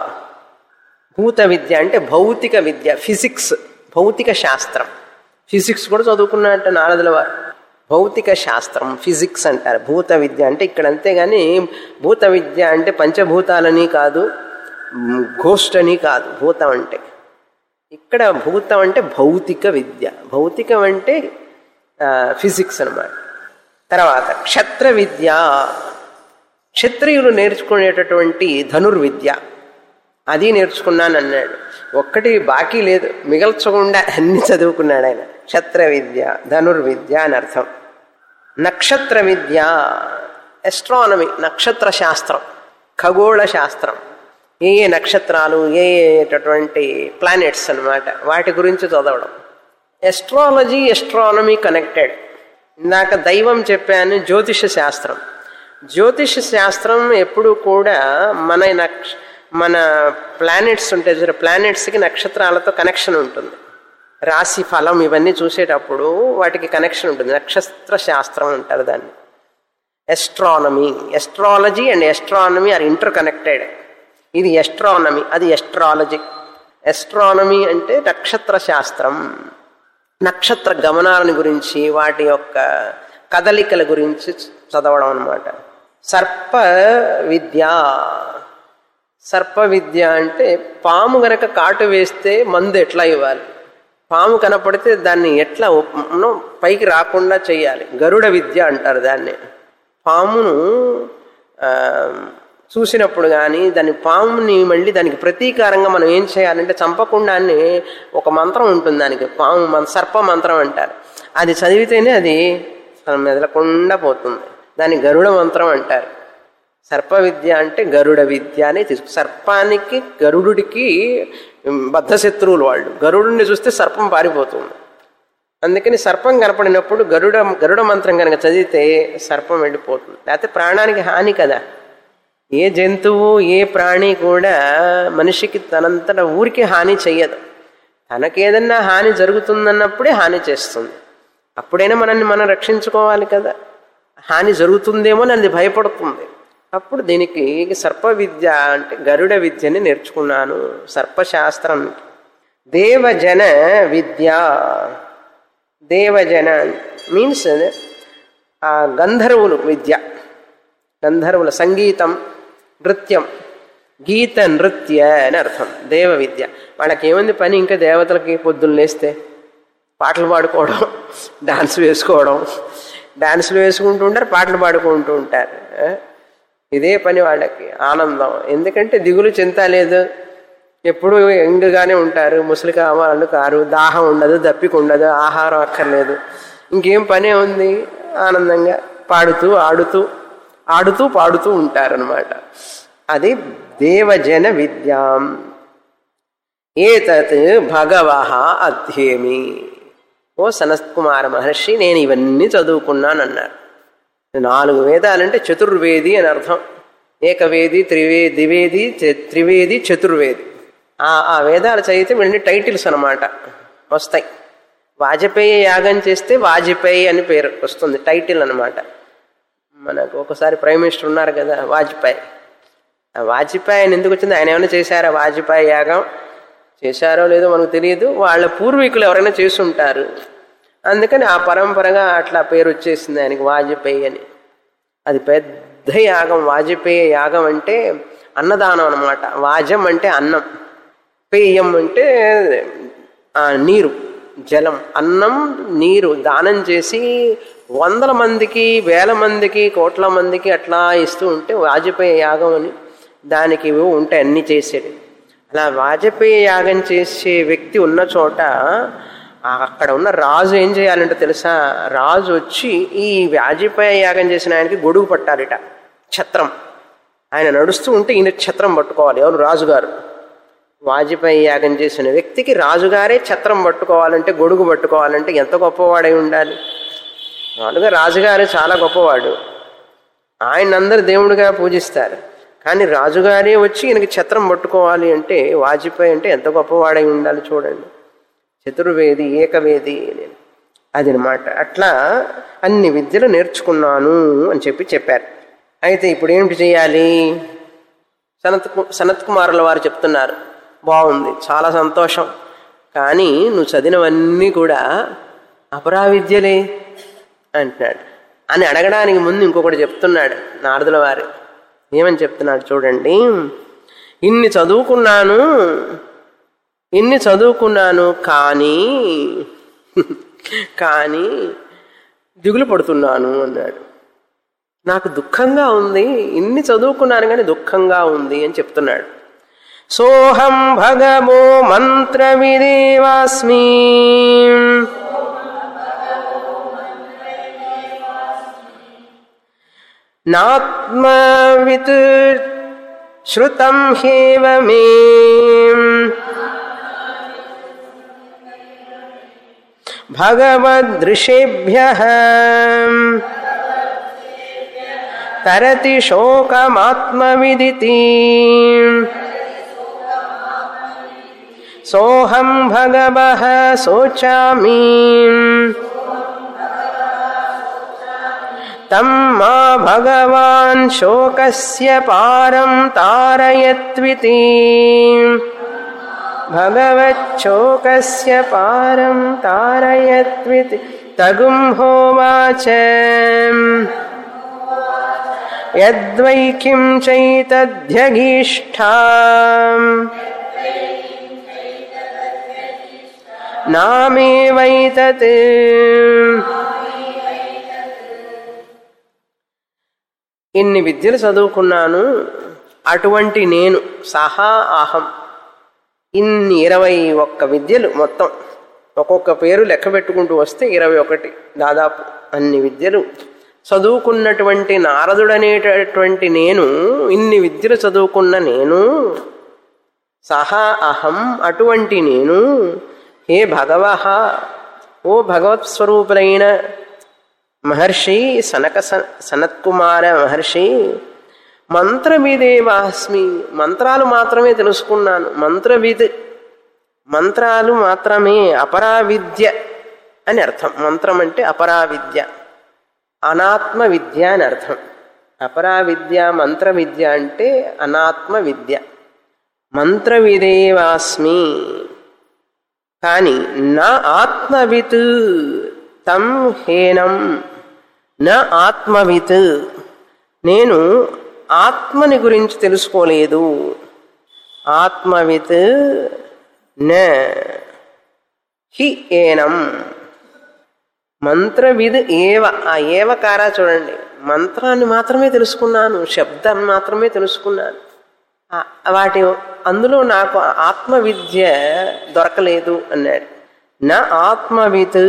భూత విద్య అంటే భౌతిక విద్య ఫిజిక్స్ భౌతిక శాస్త్రం ఫిజిక్స్ కూడా చదువుకున్నట్టు నారదుల వారు భౌతిక శాస్త్రం ఫిజిక్స్ అంటారు భూత విద్య అంటే ఇక్కడ అంతేగాని భూత విద్య అంటే పంచభూతాలని కాదు ఘోస్ట్ అని కాదు భూతం అంటే ఇక్కడ భూతం అంటే భౌతిక విద్య భౌతికం అంటే ఫిజిక్స్ అనమాట తర్వాత క్షత్ర విద్య క్షత్రియులు నేర్చుకునేటటువంటి ధనుర్విద్య అది నేర్చుకున్నాను అన్నాడు ఒక్కటి బాకీ లేదు మిగల్చకుండా అన్ని చదువుకున్నాడు ఆయన క్షత్ర విద్య ధనుర్విద్య అని అర్థం నక్షత్ర విద్య ఎస్ట్రానమీ నక్షత్ర శాస్త్రం ఖగోళ శాస్త్రం ఏ ఏ నక్షత్రాలు ఏ ఏటటువంటి ప్లానెట్స్ అనమాట వాటి గురించి చదవడం ఎస్ట్రాలజీ ఎస్ట్రానమీ కనెక్టెడ్ ఇందాక దైవం చెప్పాను జ్యోతిష శాస్త్రం జ్యోతిష శాస్త్రం ఎప్పుడు కూడా మన నక్ష మన ప్లానెట్స్ ఉంటాయి చూడ ప్లానెట్స్కి నక్షత్రాలతో కనెక్షన్ ఉంటుంది రాశి ఫలం ఇవన్నీ చూసేటప్పుడు వాటికి కనెక్షన్ ఉంటుంది నక్షత్ర శాస్త్రం అంటారు దాన్ని astronomy astrology and astronomy are inter connected ఇది ఎస్ట్రానమీ అది ఎస్ట్రాలజీ ఎస్ట్రానమీ అంటే నక్షత్ర శాస్త్రం నక్షత్ర గమనాలని గురించి వాటి యొక్క కదలికల గురించి చదవడం అనమాట సర్ప విద్య సర్ప విద్య అంటే పాము గనక కాటు వేస్తే మందు ఎట్లా ఇవ్వాలి పాము కనపడితే దాన్ని ఎట్లా పైకి రాకుండా చేయాలి గరుడ విద్య అంటారు దాన్ని పామును చూసినప్పుడు కానీ దాని పాముని మళ్ళీ దానికి ప్రతీకారంగా మనం ఏం చేయాలంటే చంపకుండానే ఒక మంత్రం ఉంటుంది దానికి పాము మన సర్ప మంత్రం అంటారు అది చదివితేనే అది మనం మెదలకుండా పోతుంది దాన్ని గరుడ మంత్రం అంటారు సర్ప విద్య అంటే గరుడ విద్య అని తీసుకు సర్పానికి గరుడుడికి బద్ధశత్రువులు వాళ్ళు గరుడుని చూస్తే సర్పం పారిపోతుంది అందుకని సర్పం కనపడినప్పుడు గరుడ గరుడ మంత్రం కనుక చదివితే సర్పం వెళ్ళిపోతుంది లేకపోతే ప్రాణానికి హాని కదా ఏ జంతువు ఏ ప్రాణి కూడా మనిషికి తనంతట ఊరికి హాని చెయ్యదు తనకేదన్నా హాని జరుగుతుందన్నప్పుడే హాని చేస్తుంది అప్పుడైనా మనల్ని మనం రక్షించుకోవాలి కదా హాని జరుగుతుందేమో నన్ను భయపడుతుంది అప్పుడు దీనికి సర్ప విద్య అంటే గరుడ విద్యని నేర్చుకున్నాను సర్పశాస్త్రం దేవజన విద్య దేవజన మీన్స్ ఆ గంధర్వులు విద్య గంధర్వుల సంగీతం నృత్యం గీత నృత్య అని అర్థం దేవ విద్య వాళ్ళకి ఏముంది పని ఇంకా దేవతలకి పొద్దున్న లేస్తే పాటలు పాడుకోవడం డాన్స్ వేసుకోవడం డాన్సులు వేసుకుంటూ ఉంటారు పాటలు పాడుకుంటూ ఉంటారు ఆ? ఇదే పని వాళ్ళకి ఆనందం ఎందుకంటే దిగులు చింత లేదు ఎప్పుడు ఎండుగానే ఉంటారు ముసలి కావాళ్ళు కారు దాహం ఉండదు దప్పిక ఉండదు ఆహారం అక్కర్లేదు ఇంకేం పనే ఉంది ఆనందంగా పాడుతూ ఆడుతూ ఆడుతూ పాడుతూ ఉంటారనమాట అది దేవజన విద్యాం ఏతత్ భగవ అధ్యేమి ఓ సనత్ కుమార మహర్షి నేను ఇవన్నీ చదువుకున్నానన్నారు నాలుగు వేదాలంటే చతుర్వేది అని అర్థం ఏకవేది త్రివే ద్వివేది చ- త్రివేది చతుర్వేది ఆ ఆ వేదాలు చదివితే వెళ్ళి టైటిల్స్ అనమాట వస్తాయి వాజపేయి యాగం చేస్తే వాజపేయి అని పేరు వస్తుంది టైటిల్ అనమాట మనకు ఒకసారి ప్రైమ్ మినిస్టర్ ఉన్నారు కదా వాజ్పేయి ఆ వాజ్పేయి ఆయన ఎందుకు వచ్చింది ఆయన ఏమైనా చేశారా వాజ్పేయి యాగం చేశారో లేదో మనకు తెలియదు వాళ్ళ పూర్వీకులు ఎవరైనా చేసుంటారు అందుకని ఆ పరంపరగా అట్లా పేరు వచ్చేసింది ఆయనకి వాజ్పేయి అని అది పెద్ద యాగం వాజపేయ యాగం అంటే అన్నదానం అనమాట వాజం అంటే అన్నం పేయం అంటే ఆ, నీరు జలం అన్నం నీరు దానం చేసి వందల మందికి వేల మందికి కోట్ల మందికి అట్లా ఇస్తూ ఉంటే వాజపేయ యాగం అని దానికి ఇవి ఉంటాయి అన్ని చేసేది అలా వాజపేయ యాగం చేసే వ్యక్తి ఉన్న చోట ఆ అక్కడ ఉన్న రాజు ఏం చేయాలంటే తెలుసా రాజు వచ్చి ఈ వాజపేయ యాగం చేసిన ఆయనకి గొడుగు పట్టాలిట ఛత్రం ఆయన నడుస్తూ ఉంటే ఈయన ఛత్రం పట్టుకోవాలి ఎవరు రాజుగారు వాజపేయి యాగం చేసిన వ్యక్తికి రాజుగారే ఛత్రం పట్టుకోవాలంటే గొడుగు పట్టుకోవాలంటే ఎంత గొప్పవాడై ఉండాలి మామూలుగా రాజుగారు చాలా గొప్పవాడు ఆయన అందరు దేవుడిగా పూజిస్తారు కానీ రాజుగారే వచ్చి ఈయనకి ఛత్రం పట్టుకోవాలి అంటే వాజపేయి అంటే ఎంత గొప్పవాడై ఉండాలి చూడండి చతుర్వేది ఏకవేది అని అదనమాట అట్లా అన్ని విద్యలు నేర్చుకున్నాను అని చెప్పి చెప్పారు అయితే ఇప్పుడు ఏమిటి చేయాలి సనత్ కు- సనత్ కుమారుల వారు చెప్తున్నారు బాగుంది చాలా సంతోషం కానీ నువ్వు చదివినవన్నీ కూడా అపరావిద్యలే అంటున్నాడు అని అడగడానికి ముందు ఇంకొకటి చెప్తున్నాడు నారదుల వారు ఏమని చెప్తున్నాడు చూడండి ఇన్ని చదువుకున్నాను ఇన్ని చదువుకున్నాను కానీ కానీ దిగులు పడుతున్నాను అన్నాడు నాకు దుఃఖంగా ఉంది ఇన్ని చదువుకున్నాను కానీ దుఃఖంగా ఉంది అని చెప్తున్నాడు సోహం భగవో మంత్రవిదేవాస్మి నాత్మవిత్ శ్రుతం హ్యేవ మే భగవదృషేభ్య తరతి శోకమాత్మవిదితి సోహం భగవ శోచామి తం మా భగవాన్ శోకస్య పారం తారయత్వితి భగవచ్చోకస్య పారం తారయత్వితి తగుం హోవాచ యద్వైకిం చైతద్యగీష్ఠా నామేవైతత్ ఇన్ని విద్యలు చదువుకున్నాను అటువంటి నేను సహా అహం ఇన్ని ఇరవై ఒక్క విద్యలు మొత్తం ఒక్కొక్క పేరు లెక్క పెట్టుకుంటూ వస్తే ఇరవై ఒకటి దాదాపు అన్ని విద్యలు చదువుకున్నటువంటి నారదుడనేటటువంటి నేను ఇన్ని విద్యలు చదువుకున్న నేను సహా అహం అటువంటి నేను హే భగవ ఓ భగవత్ స్వరూపులైన మహర్షి సనక స- సనత్కుమార మహర్షి మంత్రవిదేవాస్మి మంత్రాలు మాత్రమే తెలుసుకున్నాను మంత్రవిద్ మంత్రాలు మాత్రమే అపరా విద్య అని అర్థం మంత్రం అంటే అపరా విద్య అనాత్మ విద్య అని అర్థం అపరా విద్య మంత్ర విద్య అంటే అనాత్మ విద్య మంత్ర విదేవాస్మి కానీ నా ఆత్మవిత్ తం హేనం నా ఆత్మవిత్ నేను ఆత్మని గురించి తెలుసుకోలేదు ఆత్మవిత్ న హి ఏనం మంత్రవిద్ ఏవ ఆ ఏవకారా చూడండి మంత్రాన్ని మాత్రమే తెలుసుకున్నాను శబ్దాన్ని మాత్రమే తెలుసుకున్నాను ఆ, వాటి అందులో నాకు ఆత్మ విద్య దొరకలేదు అన్నాడు నా ఆత్మవిత్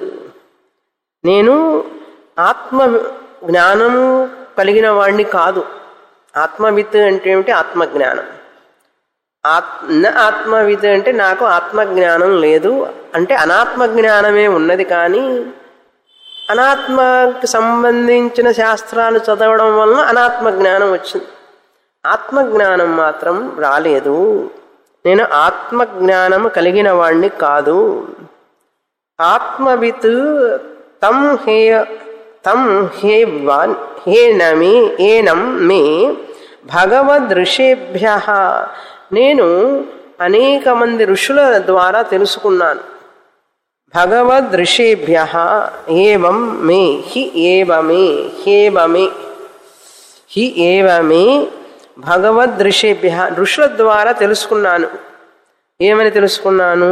నేను ఆత్మ జ్ఞానము కలిగిన వాడిని కాదు ఆత్మవిత్ అంటే ఏమిటి ఆత్మజ్ఞానం ఆత్ న ఆత్మవిత్ అంటే నాకు ఆత్మజ్ఞానం లేదు అంటే అనాత్మ జ్ఞానమే ఉన్నది కానీ అనాత్మకు సంబంధించిన శాస్త్రాలు చదవడం వలన అనాత్మ జ్ఞానం వచ్చింది ఆత్మజ్ఞానం మాత్రం రాలేదు నేను ఆత్మజ్ఞానము కలిగిన వాణ్ణి కాదు ఆత్మవిత్ తం హే తం హే వాన్ హేనమి ఏనం మే భగవద్ ఋషేభ్య నేను అనేక మంది ఋషుల ద్వారా తెలుసుకున్నాను భగవద్ ఋషేభ్య ఏవం మే హి ఏవమే హేవమే హి ఏవమే భగవద్ ఋషేభ్య ఋషుల ద్వారా తెలుసుకున్నాను ఏమని తెలుసుకున్నాను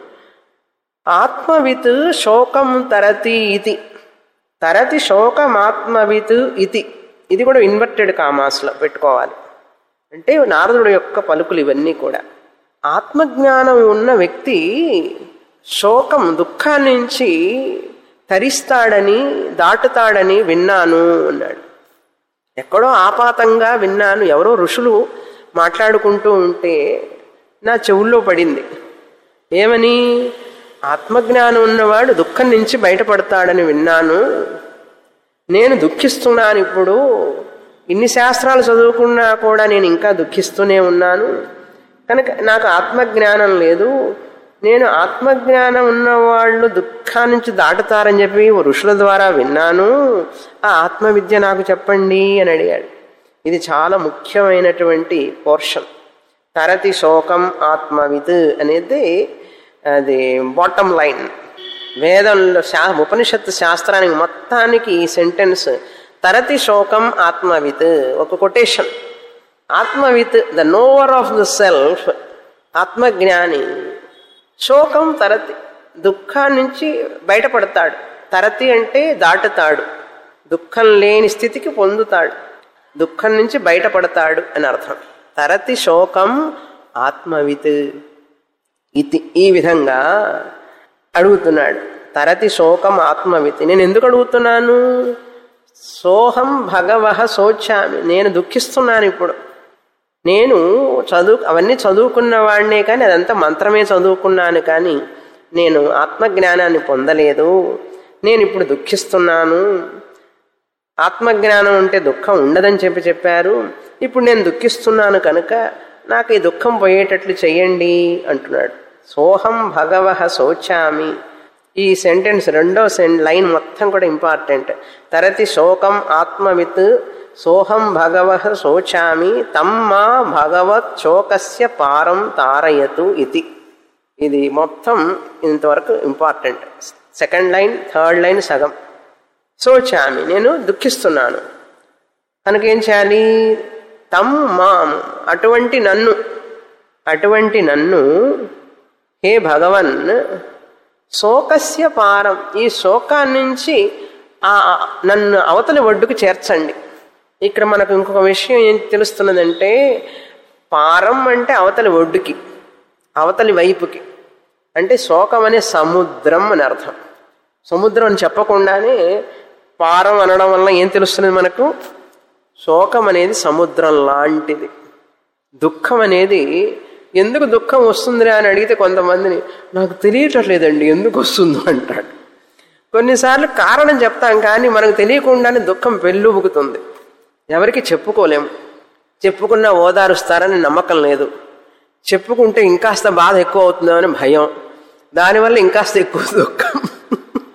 ఆత్మవిత్ శోకం తరతి ఇది తరతి శోకమాత్మవిత్ ఇది ఇది కూడా ఇన్వర్టెడ్ కామాస్లో పెట్టుకోవాలి అంటే నారదుడు యొక్క పలుకులు ఇవన్నీ కూడా ఆత్మజ్ఞానం ఉన్న వ్యక్తి శోకం దుఃఖాన్ని నుంచి తరిస్తాడని దాటుతాడని విన్నాను అన్నాడు ఎక్కడో ఆపాతంగా విన్నాను ఎవరో ఋషులు మాట్లాడుకుంటూ ఉంటే నా చెవుల్లో పడింది ఏమని ఆత్మజ్ఞానం ఉన్నవాడు దుఃఖం నుంచి బయటపడతాడని విన్నాను నేను దుఃఖిస్తున్నాను ఇప్పుడు ఇన్ని శాస్త్రాలు చదువుకున్నా కూడా నేను ఇంకా దుఃఖిస్తూనే ఉన్నాను కనుక నాకు ఆత్మజ్ఞానం లేదు నేను ఆత్మజ్ఞానం ఉన్నవాళ్ళు దుఃఖాన్ని నుంచి దాటుతారని చెప్పి ఋషుల ద్వారా విన్నాను ఆ ఆత్మవిద్య నాకు చెప్పండి అని అడిగాడు ఇది చాలా ముఖ్యమైనటువంటి పోర్షన్ తరతి శోకం ఆత్మవిత్ అనేది అది బాటమ్ లైన్ వేదంలో శా ఉపనిషత్తు శాస్త్రానికి మొత్తానికి ఈ సెంటెన్స్ తరతి శోకం ఆత్మవిత్ ఒక కొటేషన్ ఆత్మవిత్ the knower of the self ఆత్మజ్ఞాని శోకం తరతి దుఃఖాన్ని నుంచి బయటపడతాడు తరతి అంటే దాటుతాడు దుఃఖం లేని స్థితికి పొందుతాడు దుఃఖం నుంచి బయటపడతాడు అని అర్థం తరతి శోకం ఆత్మవిత్ ఇది ఈ విధంగా అడుగుతున్నాడు తరతి శోకం ఆత్మవిత్ నేను ఎందుకు అడుగుతున్నాను సోహం భగవహ శోచామి నేను దుఃఖిస్తున్నాను ఇప్పుడు నేను చదువు అవన్నీ చదువుకున్న వాడినే కానీ అదంతా మంత్రమే చదువుకున్నాను కానీ నేను ఆత్మజ్ఞానాన్ని పొందలేదు నేను ఇప్పుడు దుఃఖిస్తున్నాను ఆత్మజ్ఞానం ఉంటే దుఃఖం ఉండదని చెప్పి చెప్పారు ఇప్పుడు నేను దుఃఖిస్తున్నాను కనుక నాకు ఈ దుఃఖం పోయేటట్లు చెయ్యండి అంటున్నాడు సోహం భగవహ శోచామి ఈ సెంటెన్స్ రెండో సెన్ లైన్ మొత్తం కూడా ఇంపార్టెంట్ తరతి శోకం ఆత్మవిత్ సోహం భగవహ శోచామి తమ్మా భగవత్ శోకస్య పారం తారయతు ఇది ఇది మొత్తం ఇంతవరకు important second line third line సగం శోచామి నేను దుఃఖిస్తున్నాను కనుక ఏం చేయాలి తమ్ మాం అటువంటి నన్ను అటువంటి నన్ను హే భగవన్ శోకస్య పారం ఈ శోకాన్ని నుంచి ఆ నన్ను అవతలి ఒడ్డుకు చేర్చండి ఇక్కడ మనకు ఇంకొక విషయం ఏం తెలుస్తున్నదంటే పారం అంటే అవతలి ఒడ్డుకి అవతలి వైపుకి అంటే శోకం అనే సముద్రం అని అర్థం సముద్రం అని చెప్పకుండానే పారం అనడం వల్ల ఏం తెలుస్తున్నది మనకు శోకం అనేది సముద్రం లాంటిది దుఃఖం అనేది ఎందుకు దుఃఖం వస్తుందిరా అని అడిగితే కొంతమందిని నాకు తెలియట్లేదండి ఎందుకు వస్తుందో అంటాడు కొన్నిసార్లు కారణం చెప్తాం కానీ మనకు తెలియకుండానే దుఃఖం పెళ్ళుబుకుతుంది ఎవరికి చెప్పుకోలేము చెప్పుకున్న ఓదారుస్తారని నమ్మకం లేదు చెప్పుకుంటే ఇంకాస్త బాధ ఎక్కువ అవుతుందో అని భయం దానివల్ల ఇంకాస్త ఎక్కువ దుఃఖం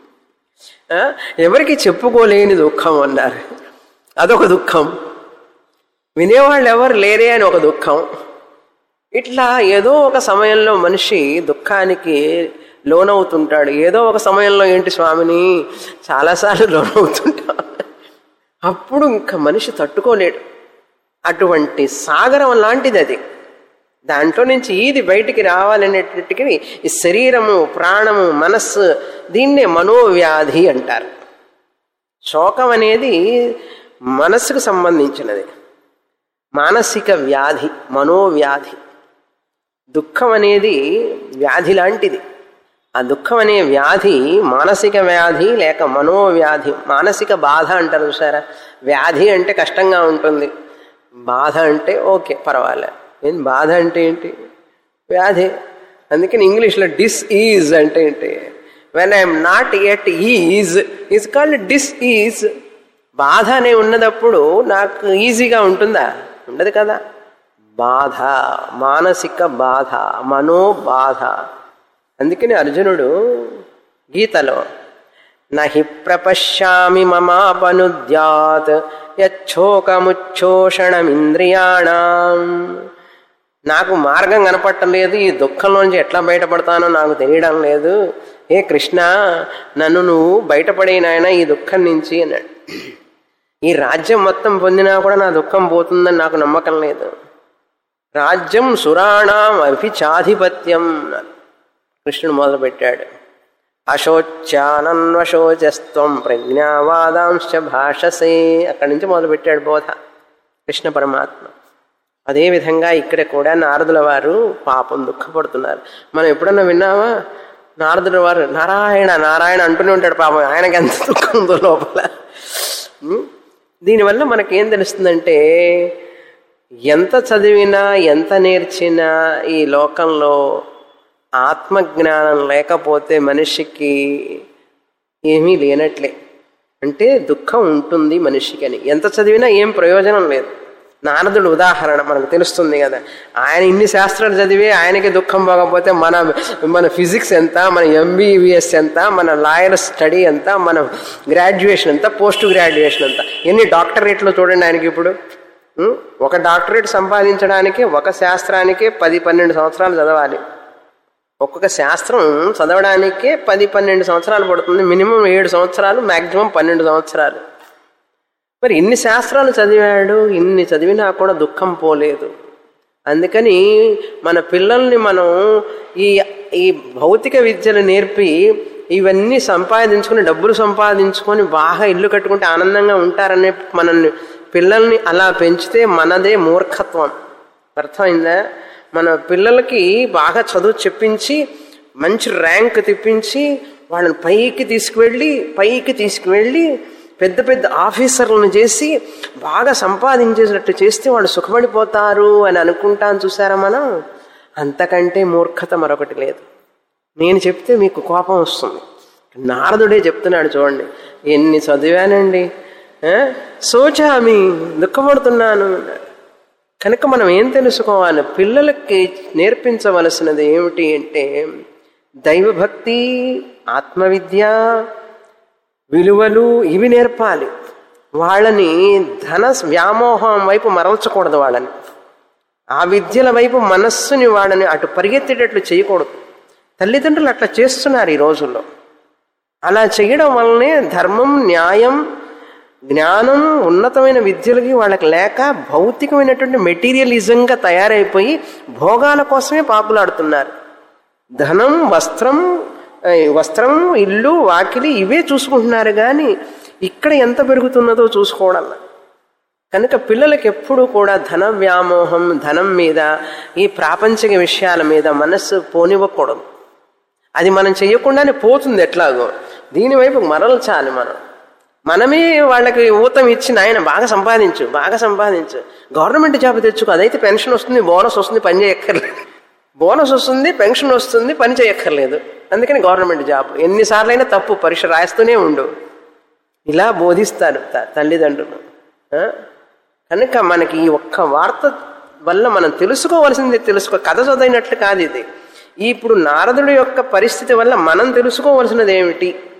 ఆ? ఎవరికి చెప్పుకోలేని దుఃఖం అన్నారు అదొక దుఃఖం వినేవాళ్ళు ఎవరు లేరే అని ఒక దుఃఖం ఇట్లా ఏదో ఒక సమయంలో మనిషి దుఃఖానికి లోనవుతుంటాడు ఏదో ఒక సమయంలో ఏంటి స్వామిని చాలాసార్లు లోనవుతుంటా అప్పుడు ఇంకా మనిషి తట్టుకోలేడు అటువంటి సాగరం లాంటిది అది దాంట్లో నుంచి ఈది బయటికి రావాలనేటట్టుకి ఈ శరీరము ప్రాణము మనస్సు దీన్నే మనోవ్యాధి అంటారు శోకం అనేది మనస్సుకు సంబంధించినది మానసిక వ్యాధి మనోవ్యాధి దుఃఖం అనేది వ్యాధి లాంటిది ఆ దుఃఖం అనే వ్యాధి మానసిక వ్యాధి లేక మనోవ్యాధి మానసిక బాధ అంటారు చూసారా వ్యాధి అంటే కష్టంగా ఉంటుంది బాధ అంటే ఓకే పర్వాలే ఏం బాధ అంటే ఏంటి వ్యాధి అందుకని ఇంగ్లీష్లో డిస్ ఈజ్ అంటే ఏంటి when I'm not at ease is called disease బాధ అనే ఉన్నదప్పుడు నాకు ఈజీగా ఉంటుందా ఉండదు కదా బాధ మానసిక బాధ మనోబాధ అందుకని అర్జునుడు గీతలో నహి ప్రపశ్యామి మమాపనుద్యాత్ యచ్చోకముచ్చోషణమింద్రియాణం నాకు మార్గం కనపడటం లేదు ఈ దుఃఖంలోంచి ఎట్లా బయటపడతానో నాకు తెలియడం లేదు ఏ కృష్ణ నన్ను నువ్వు బయటపడే నాయన ఈ దుఃఖం నుంచి అన్నాడు ఈ రాజ్యం మొత్తం పొందినా కూడా నా దుఃఖం పోతుందని నాకు నమ్మకం లేదు రాజ్యం సురాణం అభిచాధిపత్యం అన్నారు. కృష్ణుడు మొదలుపెట్టాడు అశోచ్యానన్వశోచస్త్వం ప్రజ్ఞావాదాంశ భాషసే అక్కడి నుంచి మొదలుపెట్టాడు బోధ కృష్ణ పరమాత్మ అదేవిధంగా ఇక్కడ కూడా నారదుల వారు పాపం దుఃఖపడుతున్నారు మనం ఎప్పుడన్నా విన్నామా నారదుల వారు నారాయణ నారాయణ అంటూనే ఉంటాడు పాపం ఆయనకి ఎంత దుఃఖం ఉందో లోపల ఉం? దీనివల్ల మనకేం తెలుస్తుందంటే ఎంత చదివినా ఎంత నేర్చినా ఈ లోకంలో ఆత్మజ్ఞానం లేకపోతే మనిషికి ఏమీ లేనట్లే అంటే దుఃఖం ఉంటుంది మనిషికి అని ఎంత చదివినా ఏం ప్రయోజనం లేదు నారదుడు ఉదాహరణ మనకు తెలుస్తుంది కదా ఆయన ఇన్ని శాస్త్రాలు చదివి ఆయనకి దుఃఖం పోకపోతే మన మన ఫిజిక్స్ ఎంత మన ఎంబీబీఎస్ ఎంత మన లాయర్ స్టడీ ఎంత మన గ్రాడ్యుయేషన్ ఎంత పోస్ట్ గ్రాడ్యుయేషన్ ఎంత ఎన్ని డాక్టరేట్లు చూడండి ఆయనకి ఇప్పుడు ఉం? ఒక డాక్టరేట్ సంపాదించడానికి ఒక శాస్త్రానికే పది పన్నెండు సంవత్సరాలు చదవాలి ఒక్కొక్క శాస్త్రం చదవడానికే పది పన్నెండు సంవత్సరాలు పడుతుంది మినిమం ఏడు సంవత్సరాలు మ్యాక్సిమం పన్నెండు సంవత్సరాలు మరి ఇన్ని శాస్త్రాలు చదివాడు ఇన్ని చదివినా కూడా దుఃఖం పోలేదు అందుకని మన పిల్లల్ని మనం ఈ ఈ భౌతిక విద్యలు నేర్పి ఇవన్నీ సంపాదించుకుని డబ్బులు సంపాదించుకొని బాగా ఇల్లు కట్టుకుంటే ఆనందంగా ఉంటారనే మనల్ని పిల్లల్ని అలా పెంచితే మనదే మూర్ఖత్వం అర్థమైందా మన పిల్లలకి బాగా చదువు చెప్పించి మంచి ర్యాంక్ తెప్పించి వాళ్ళని పైకి తీసుకువెళ్ళి పైకి తీసుకువెళ్ళి పెద్ద పెద్ద ఆఫీసర్లను చేసి బాగా సంపాదించేటట్టు చేస్తే వాళ్ళు సుఖపడిపోతారు అని అనుకుంటాను చూసారా మనం అంతకంటే మూర్ఖత మరొకటి లేదు నేను చెప్తే మీకు కోపం వస్తుంది నారదుడే చెప్తున్నాడు చూడండి ఎన్ని చదివానండి ఆ? సోచామి దుఃఖపడుతున్నాను అన్నాడు కనుక మనం ఏం తెలుసుకోవాలి పిల్లలకి నేర్పించవలసినది ఏమిటి అంటే దైవభక్తి ఆత్మవిద్య విలువలు ఇవి నేర్పాలి వాళ్ళని ధన వ్యామోహం వైపు మరల్చకూడదు వాళ్ళని ఆ విద్యల వైపు మనస్సుని వాళ్ళని అటు పరిగెత్తేటట్లు చేయకూడదు తల్లిదండ్రులు అట్లా చేస్తున్నారు ఈ రోజుల్లో అలా చేయడం వల్లనే ధర్మం న్యాయం జ్ఞానం ఉన్నతమైన విద్యలకి వాళ్ళకి లేక భౌతికమైనటువంటి మెటీరియలిజంగా తయారైపోయి భోగాల కోసమే పాకులాడుతున్నారు ధనం వస్త్రం ఆ, వస్త్రం ఇల్లు వాకిలి ఇవే చూసుకుంటున్నారు కానీ ఇక్కడ ఎంత పెరుగుతున్నదో చూసుకోవడం కనుక పిల్లలకి ఎప్పుడూ కూడా ధన వ్యామోహం ధనం మీద ఈ ప్రాపంచిక విషయాల మీద మనస్సు పోనివ్వకూడదు అది మనం చేయకుండానే పోతుంది ఎట్లాగో దీనివైపు మరల్చాలి మనం మనమే వాళ్ళకి ఊతం ఇచ్చి నాయన బాగా సంపాదించు బాగా సంపాదించు గవర్నమెంట్ జాబ్ తెచ్చుకో అదైతే పెన్షన్ వస్తుంది బోనస్ వస్తుంది పని చేయక్కర్లేదు బోనస్ వస్తుంది పెన్షన్ వస్తుంది పని చేయక్కర్లేదు అందుకని గవర్నమెంట్ జాబ్ ఎన్నిసార్లైనా తప్పు పరీక్ష రాస్తూనే ఉండు ఇలా బోధిస్తారు త- తల్లిదండ్రులు ఆ? కనుక మనకి ఈ ఒక్క వార్త వల్ల మనం తెలుసుకోవాల్సింది తెలుసుకో కథ చదివినట్లు కాదు ఇది ఈ ఇప్పుడు నారదుడి యొక్క పరిస్థితి వల్ల మనం తెలుసుకోవాల్సినది ఏమిటి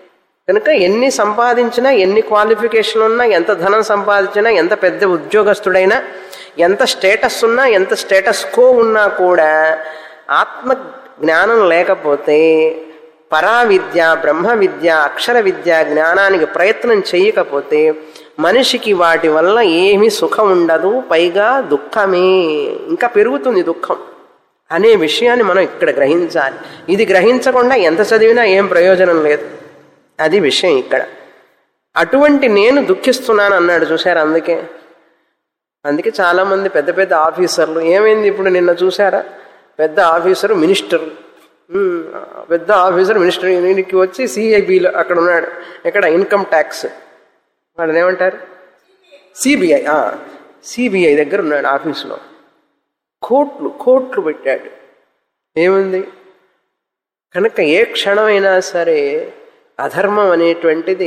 కనుక ఎన్ని సంపాదించినా ఎన్ని క్వాలిఫికేషన్ ఉన్నా ఎంత ధనం సంపాదించినా ఎంత పెద్ద ఉద్యోగస్తుడైనా ఎంత స్టేటస్ ఉన్నా ఎంత స్టేటస్ కో ఉన్నా కూడా ఆత్మ జ్ఞానం లేకపోతే పరా విద్య బ్రహ్మ విద్య అక్షర విద్య జ్ఞానానికి ప్రయత్నం చేయకపోతే మనిషికి వాటి వల్ల ఏమీ సుఖం ఉండదు పైగా దుఃఖమే ఇంకా పెరుగుతుంది దుఃఖం అనే విషయాన్ని మనం ఇక్కడ గ్రహించాలి ఇది గ్రహించకుండా ఎంత చదివినా ఏం ప్రయోజనం లేదు అది విషయం ఇక్కడ అటువంటి నేను దుఃఖిస్తున్నాను అన్నాడు చూశారు అందుకే అందుకే చాలామంది పెద్ద పెద్ద ఆఫీసర్లు ఏమైంది ఇప్పుడు నిన్న చూసారా పెద్ద ఆఫీసరు మినిస్టర్ ఉమ్, పెద్ద ఆఫీసర్ మినిస్టర్ దీనికి వచ్చి సిఐబిలో అక్కడ ఉన్నాడు ఎక్కడ ఇన్కమ్ ట్యాక్స్ వాళ్ళని ఏమంటారు సిబిఐ సిబిఐ దగ్గర ఉన్నాడు ఆఫీసులో కోట్లు కోట్లు పెట్టాడు ఏముంది కనుక ఏ క్షణమైనా సరే అధర్మం అనేటువంటిది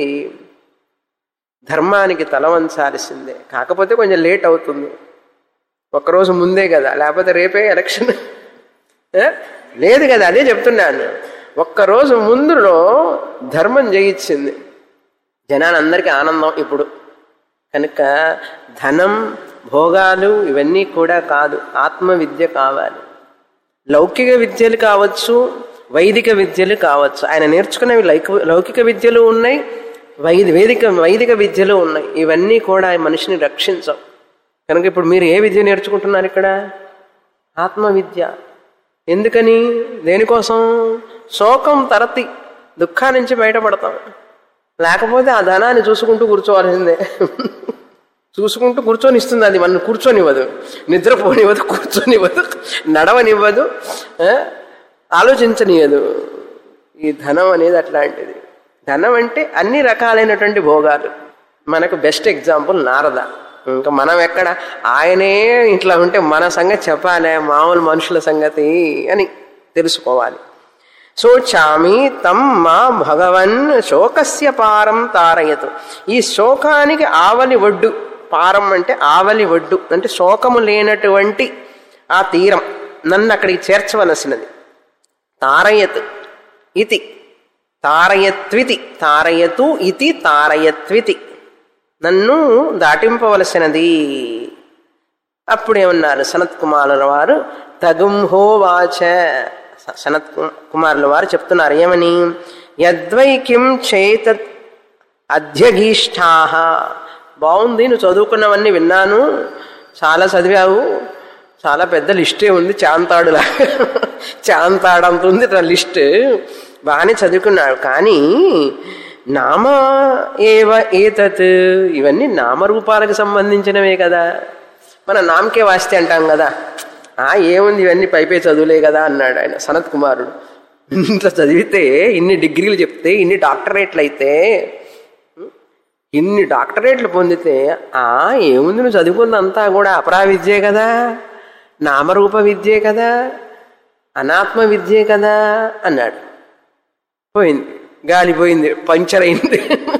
ధర్మానికి తల వంచాల్సిందే కాకపోతే కొంచెం లేట్ అవుతుంది ఒక్కరోజు ముందే కదా లేకపోతే రేపే ఎలక్షన్ ఏ? లేదు కదా అదే చెప్తున్నాను ఒక్కరోజు ముందులో ధర్మం జయించింది జనాలందరికీ ఆనందం ఇప్పుడు కనుక ధనం భోగాలు ఇవన్నీ కూడా కాదు ఆత్మ విద్య కావాలి లౌకిక విద్యలు కావచ్చు వైదిక విద్యలు కావచ్చు ఆయన నేర్చుకునేవి లైక లౌకిక విద్యలు ఉన్నాయి వైది వేదిక వైదిక విద్యలు ఉన్నాయి ఇవన్నీ కూడా ఈ మనిషిని రక్షించవు కనుక ఇప్పుడు మీరు ఏ విద్య నేర్చుకుంటున్నారు ఇక్కడ ఆత్మ విద్య ఎందుకని దేనికోసం శోకం తరతి దుఃఖా నుంచి బయటపడతాం లేకపోతే ఆ ధనాన్ని చూసుకుంటూ కూర్చోవాల్సిందే చూసుకుంటూ కూర్చొని ఇస్తుంది అది మనం కూర్చొనివ్వదు నిద్రపోనివ్వదు కూర్చొనివ్వదు నడవనివ్వదు ఆ, ఆలోచించనివ్వదు ఈ ధనం అనేది అట్లాంటిది ధనం అంటే అన్ని రకాలైనటువంటి భోగాలు మనకు బెస్ట్ ఎగ్జాంపుల్ నారద ఇంకా మనం ఎక్కడ ఆయనే ఇట్లా ఉంటే మన సంగతి చెప్పాలి మామూలు మనుషుల సంగతి అని తెలుసుకోవాలి శోచామి తం మా భగవన్ శోకస్య పారం తారయతు ఈ శోకానికి ఆవలి ఒడ్డు పారం అంటే ఆవలి ఒడ్డు అంటే శోకము లేనటువంటి ఆ తీరం నన్ను అక్కడికి చేర్చవలసినది తారయత్ ఇతి తారయత్వితి తారయతు ఇతి తారయత్వితి నన్ను దాటింపవలసినది అప్పుడేమన్నారు సనత్ కుమారుల వారు తగుంహోవాచ సనత్ కుమారుల వారు చెప్తున్నారు ఏమని యద్వైకిం చేత అధ్యగీష్ఠా బాగుంది నువ్వు చదువుకున్నవన్నీ విన్నాను చాలా చదివావు చాలా పెద్ద లిస్టే ఉంది చాంతాడులా చాంతాడంత ఉంది నా లిస్ట్ బాగానే చదువుకున్నాడు కానీ నామ ఏవ ఏతత్ ఇవన్నీ నామరూపాలకు సంబంధించినవే కదా మన నామకే వాస్తే అంటాం కదా ఆ ఏముంది ఇవన్నీ పైపై చదువులే కదా అన్నాడు ఆయన సనత్ కుమారుడు ఇంత చదివితే ఇన్ని డిగ్రీలు చెప్తే ఇన్ని డాక్టరేట్లు అయితే ఇన్ని డాక్టరేట్లు పొందితే ఆ ఏముంది నువ్వు చదువుకుందంతా కూడా అపరా విద్యే కదా నామరూప విద్యే కదా అనాత్మ విద్యే కదా అన్నాడు పోయింది గాలి పోయింది పంచర్ అయింది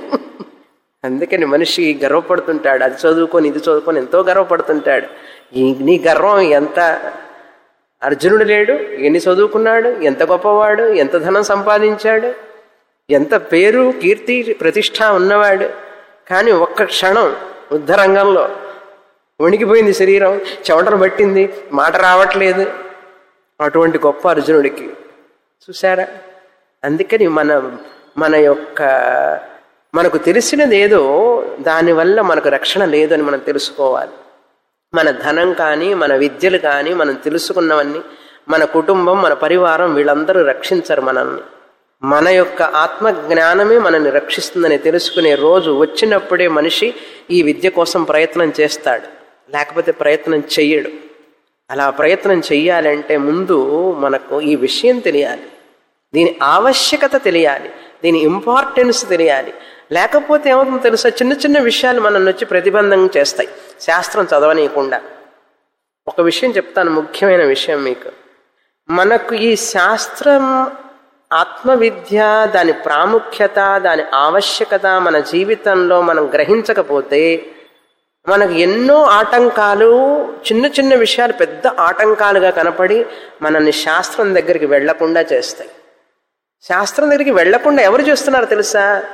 అందుకని మనిషి గర్వపడుతుంటాడు అది చదువుకొని ఇది చదువుకొని ఎంతో గర్వపడుతుంటాడు ఈ నీ గర్వం ఎంత అర్జునుడు లేడు ఎన్ని చదువుకున్నాడు ఎంత గొప్పవాడు ఎంత ధనం సంపాదించాడు ఎంత పేరు కీర్తి ప్రతిష్ట ఉన్నవాడు కానీ ఒక్క క్షణం యుద్ధరంగంలో వణికిపోయింది శరీరం చెమటలు పట్టింది మాట రావట్లేదు అటువంటి గొప్ప అర్జునుడికి చూసారా అందుకని మన మన యొక్క మనకు తెలిసినది ఏదో దానివల్ల మనకు రక్షణ లేదు అని మనం తెలుసుకోవాలి మన ధనం కానీ మన విద్యలు కానీ మనం తెలుసుకున్నవన్నీ మన కుటుంబం మన పరివారం వీళ్ళందరూ రక్షించరు మనల్ని మన యొక్క ఆత్మ జ్ఞానమే మనల్ని రక్షిస్తుందని తెలుసుకునే రోజు వచ్చినప్పుడే మనిషి ఈ విద్య కోసం ప్రయత్నం చేస్తాడు లేకపోతే ప్రయత్నం చెయ్యడు అలా ప్రయత్నం చెయ్యాలంటే ముందు మనకు ఈ విషయం తెలియాలి దీని ఆవశ్యకత తెలియాలి దీని ఇంపార్టెన్స్ తెలియాలి లేకపోతే ఏమవుతుందో తెలుసా చిన్న చిన్న విషయాలు మనల్ని వచ్చి ప్రతిబంధం చేస్తాయి శాస్త్రం చదవనీయకుండా ఒక విషయం చెప్తాను ముఖ్యమైన విషయం మీకు మనకు ఈ శాస్త్రం ఆత్మవిద్య దాని ప్రాముఖ్యత దాని ఆవశ్యకత మన జీవితంలో మనం గ్రహించకపోతే మనకు ఎన్నో ఆటంకాలు చిన్న చిన్న విషయాలు పెద్ద ఆటంకాలుగా కనపడి మనల్ని శాస్త్రం దగ్గరికి వెళ్లకుండా చేస్తాయి శాస్త్రం దగ్గరికి వెళ్లకుండా ఎవరు చేస్తున్నారు తెలుసా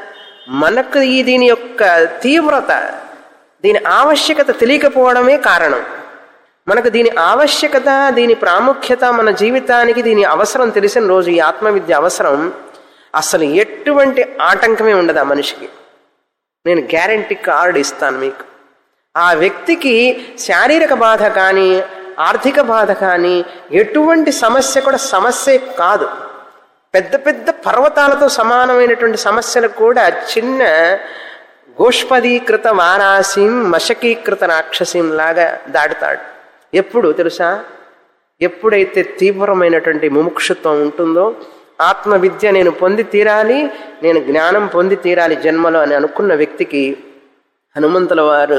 మనకు ఈ దీని యొక్క తీవ్రత దీని ఆవశ్యకత తెలియకపోవడమే కారణం మనకు దీని ఆవశ్యకత దీని ప్రాముఖ్యత మన జీవితానికి దీని అవసరం తెలిసిన రోజు ఈ ఆత్మవిద్య అవసరం అసలు ఎటువంటి ఆటంకమే ఉండదు ఆ మనిషికి నేను గ్యారంటీ కార్డు ఇస్తాను మీకు ఆ వ్యక్తికి శారీరక బాధ కానీ ఆర్థిక బాధ కానీ ఎటువంటి సమస్య కూడా సమస్యే కాదు పెద్ద పెద్ద పర్వతాలతో సమానమైనటువంటి సమస్యలు కూడా చిన్న గోష్పదీకృత వారాసిం మశకీకృత రాక్షసిం లాగా దాటుతాడు ఎప్పుడు తెలుసా ఎప్పుడైతే తీవ్రమైనటువంటి ముముక్షుత్వం ఉంటుందో ఆత్మ విద్య నేను పొంది తీరాలి నేను జ్ఞానం పొంది తీరాలి జన్మలో అని అనుకున్న వ్యక్తికి హనుమంతుల వారు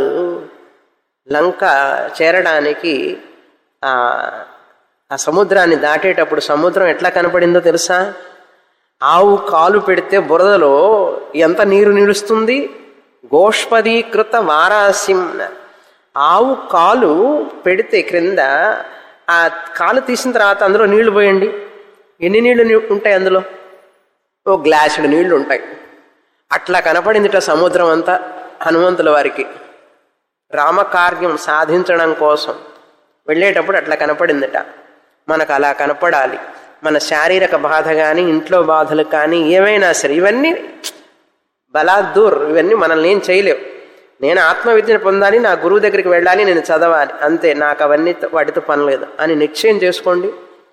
లంక చేరడానికి ఆ ఆ సముద్రాన్ని దాటేటప్పుడు సముద్రం ఎట్లా కనపడిందో తెలుసా ఆవు కాలు పెడితే బురదలో ఎంత నీరు నిలుస్తుంది గోష్పదీకృత వారాసిం ఆవు కాలు పెడితే క్రింద ఆ కాలు తీసిన తర్వాత అందులో నీళ్లు పోయండి ఎన్ని నీళ్లు ని- ఉంటాయి అందులో ఓ గ్లాసుడు నీళ్లు ఉంటాయి అట్లా కనపడిందిట సముద్రం అంతా హనుమంతుల వారికి రామకార్యం సాధించడం కోసం వెళ్ళేటప్పుడు అట్లా కనపడిందట మనకు అలా కనపడాలి మన శారీరక బాధ కానీ ఇంట్లో బాధలు కానీ ఏమైనా సరే ఇవన్నీ బలాదూర్ ఇవన్నీ మనల్ని ఏం చేయలేవు నేను ఆత్మవిద్యను పొందాలి నా గురువు దగ్గరికి వెళ్ళాలి నేను చదవాలి అంతే నాకు అవన్నీ వాటితో పని లేదు అని నిశ్చయం చేసుకోండి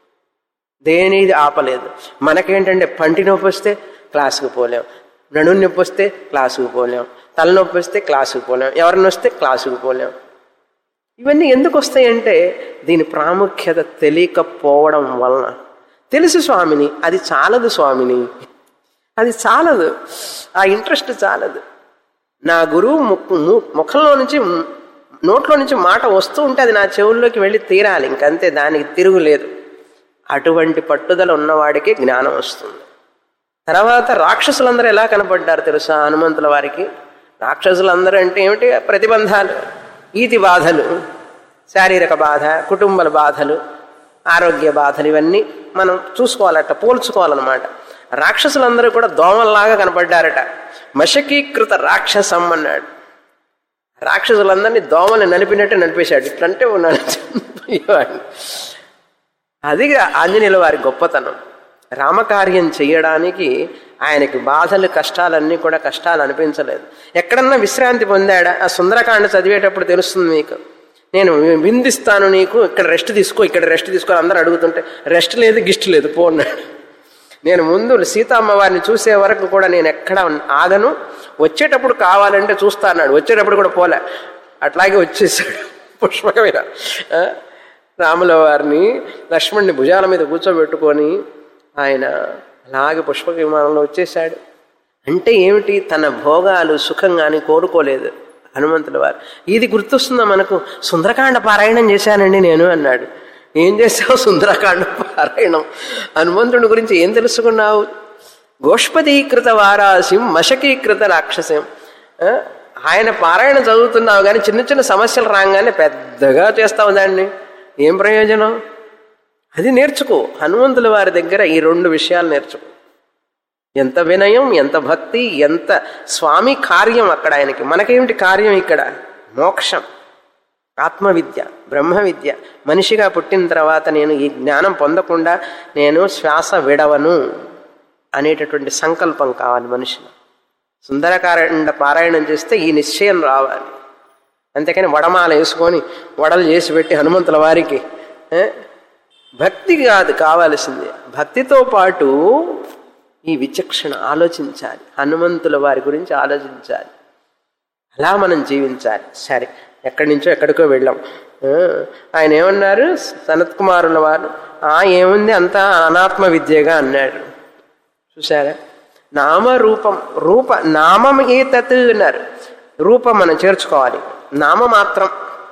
దేనిది ఆపలేదు మనకేంటంటే పంటి నొప్పి వస్తే క్లాసుకు పోలేం నడు నొప్పి వస్తే క్లాసుకు పోలేం తలనొప్పి వస్తే క్లాసుకు పోలేం ఎవరిని వస్తే క్లాసుకు పోలేం ఇవన్నీ ఎందుకు వస్తాయంటే దీని ప్రాముఖ్యత తెలియకపోవడం వలన తెలుసు స్వామిని అది చాలదు స్వామిని అది చాలదు ఆ ఇంట్రెస్ట్ చాలదు నా గురువు ముక్కు ము- ముఖంలో నుంచి మ్- నోట్లో నుంచి మాట వస్తూ ఉంటే అది నా చెవుల్లోకి వెళ్ళి తీరాలి ఇంకంతే దానికి తిరుగులేదు అటువంటి పట్టుదల ఉన్నవాడికి జ్ఞానం వస్తుంది తర్వాత రాక్షసులందరూ ఎలా కనపడ్డారు తెలుసా హనుమంతుల వారికి రాక్షసులందరూ అంటే ఏమిటి ప్రతిబంధాలు ఈతి బాధలు శారీరక బాధ కుటుంబల బాధలు ఆరోగ్య బాధలు ఇవన్నీ మనం చూసుకోవాలట పోల్చుకోవాలన్నమాట రాక్షసులందరూ కూడా దోమల్లాగా కనపడ్డారట మశకీకృత రాక్షసం అన్నాడు రాక్షసులందరినీ దోమల్ని నలిపినట్టు నలిపేశాడు ఇట్లంటే ఉన్నాడు అది ఆంజనేయుల వారి గొప్పతనం రామకార్యం చేయడానికి ఆయనకి బాధలు కష్టాలన్నీ కూడా కష్టాలు అనిపించలేదు ఎక్కడన్నా విశ్రాంతి పొందాడా ఆ సుందరకాండ చదివేటప్పుడు తెలుస్తుంది మీకు నేను విందిస్తాను నీకు ఇక్కడ రెస్ట్ తీసుకో ఇక్కడ రెస్ట్ తీసుకో అందరూ అడుగుతుంటే రెస్ట్ లేదు గిస్ట్ లేదు పో అన్నాడు నేను ముందు సీతమ్మ వారిని చూసే వరకు కూడా నేను ఎక్కడ ఆగను వచ్చేటప్పుడు కావాలంటే చూస్తా అన్నాడు వచ్చేటప్పుడు కూడా పోలే అట్లాగే వచ్చేసాడు పుష్పక మీద ఆ, రాముల వారిని లక్ష్మణ్ణి భుజాల మీద కూర్చోబెట్టుకొని ఆయన అలాగే పుష్పక విమానంలో వచ్చేసాడు అంటే ఏమిటి తన భోగాలు సుఖం కానీ కోరుకోలేదు హనుమంతుల వారు ఇది గుర్తొస్తుందా మనకు సుందరకాండ పారాయణం చేశానండి నేను అన్నాడు ఏం చేసావు సుందరకాండ పారాయణం హనుమంతుడి గురించి ఏం తెలుసుకున్నావు గోష్పదీకృత వారాసిం మశకీకృత రాక్షసం ఆ? ఆయన పారాయణ చదువుతున్నావు కానీ చిన్న చిన్న సమస్యలు రాగానే పెద్దగా చేస్తావు దాన్ని ఏం ప్రయోజనం అది నేర్చుకో హనుమంతుల వారి దగ్గర ఈ రెండు విషయాలు నేర్చుకో ఎంత వినయం ఎంత భక్తి ఎంత స్వామి కార్యం అక్కడ ఆయనకి మనకేమిటి కార్యం ఇక్కడ మోక్షం ఆత్మవిద్య బ్రహ్మ విద్య మనిషిగా పుట్టిన తర్వాత నేను ఈ జ్ఞానం పొందకుండా నేను శ్వాస విడవను అనేటటువంటి సంకల్పం కావాలి మనిషిలో సుందరకాండ పారాయణం చేస్తే ఈ నిశ్చయం రావాలి అంతేకాని వడమాల వేసుకొని వడలు చేసి పెట్టి హనుమంతుల వారికి ఏ? భక్తి కాదు కావాల్సింది భక్తితో పాటు ఈ విచక్షణ ఆలోచించాలి హనుమంతుల వారి గురించి ఆలోచించాలి అలా మనం జీవించాలి సరే ఎక్కడి నుంచో ఎక్కడికో వెళ్ళాం ఆ, ఆయన ఏమన్నారు సనత్ కుమారుల వారు ఆ ఏముంది అంతా అనాత్మ విద్యగా అన్నాడు చూసారా నామ రూపం రూప నామం ఏతత్ అన్నారు రూపం మనం చేర్చుకోవాలి నామ మాత్రం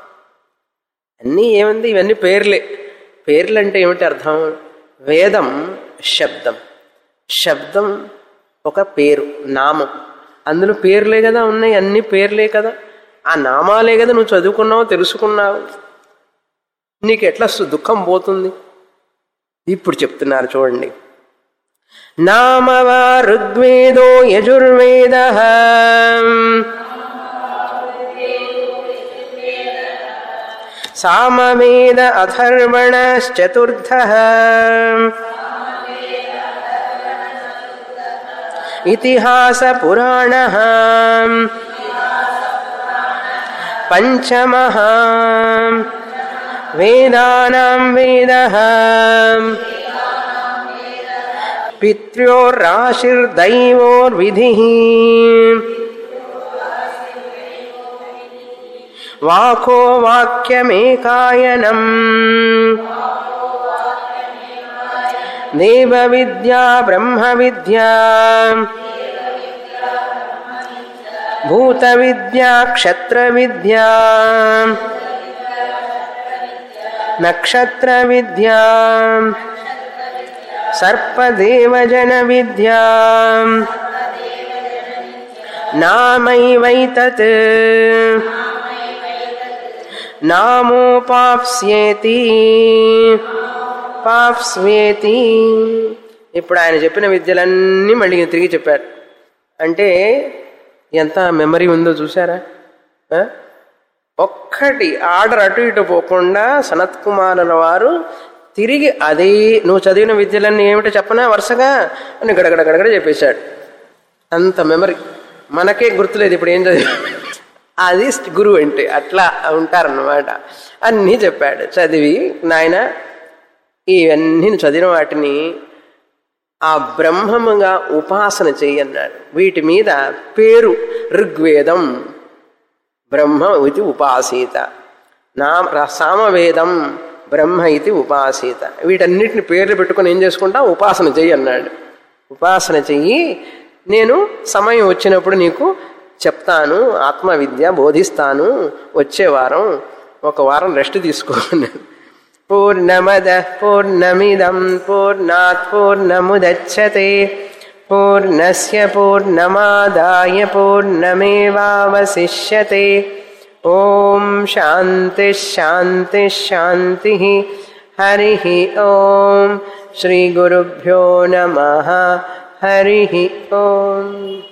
అన్నీ ఏముంది ఇవన్నీ పేర్లే పేర్లు అంటే ఏమిటి అర్థం వేదం శబ్దం శబ్దం ఒక పేరు నామం అందులో పేర్లే కదా ఉన్నాయి అన్ని పేర్లే కదా ఆ నామాలే కదా నువ్వు చదువుకున్నావు తెలుసుకున్నావు నీకు ఎట్లా సు- దుఃఖం పోతుంది ఇప్పుడు చెప్తున్నారు చూడండి నామ వా ఋగ్వేదో యజుర్వేద సామవేద అథర్వణశ్చతుర్థ ఇతిహాస పురాణ పంచమ వేదానాం వేద పిత్ర్యోర్రాశిర్దైవోర్విధి వాకో వాక్యమేకాయనం దేవ విద్యా బ్రహ్మ విద్యా భూత విద్యా క్షత్ర విద్యా నక్షత్ర విద్యా సర్పదేవజన విద్యా నామైవైతత్ నామోపాప్స్యేతి పాప్స్వేతి ఇప్పుడు ఆయన చెప్పిన విద్యలన్నీ మళ్ళీ తిరిగి చెప్పారు అంటే ఎంత మెమరీ ఉందో చూసారా ఆ? ఒక్కటి ఆర్డర్ అటు ఇటు పోకుండా సనత్ కుమారుల వారు తిరిగి అదే నువ్వు చదివిన విద్యలన్నీ ఏమిటో చెప్పనా వరుసగా అని గడగడ గడగడ చెప్పేశాడు అంత మెమరీ మనకే గుర్తులేదు ఇప్పుడు ఏం చదివి అది గురువు అంటే అట్లా ఉంటారన్నమాట అన్నీ చెప్పాడు చదివి నాయన ఇవన్నీ నువ్వు చదివిన వాటిని ఆ బ్రహ్మముగా ఉపాసన చెయ్యన్నాడు వీటి మీద పేరు ఋగ్వేదం బ్రహ్మ ఇది ఉపాసీత నా సామవేదం బ్రహ్మ ఇది ఉపాసీత వీటన్నిటిని పేర్లు పెట్టుకొని ఏం చేసుకుంటా ఉపాసన చెయ్యి అన్నాడు ఉపాసన చెయ్యి నేను సమయం వచ్చినప్పుడు నీకు చెప్తాను ఆత్మవిద్య బోధిస్తాను వచ్చే వారం ఒక వారం రెస్ట్ తీసుకోన్నాడు పూర్ణమద పూర్ణమిదం పూర్ణాత్ పూర్ణముదచ్చతే పూర్ణస్య పూర్ణమాదాయ పూర్ణమేవావశిష్యతే ఓం శాంతి శాంతి శాంతి హరి ఓం శ్రీ గురుభ్యో నమ హరి ఓం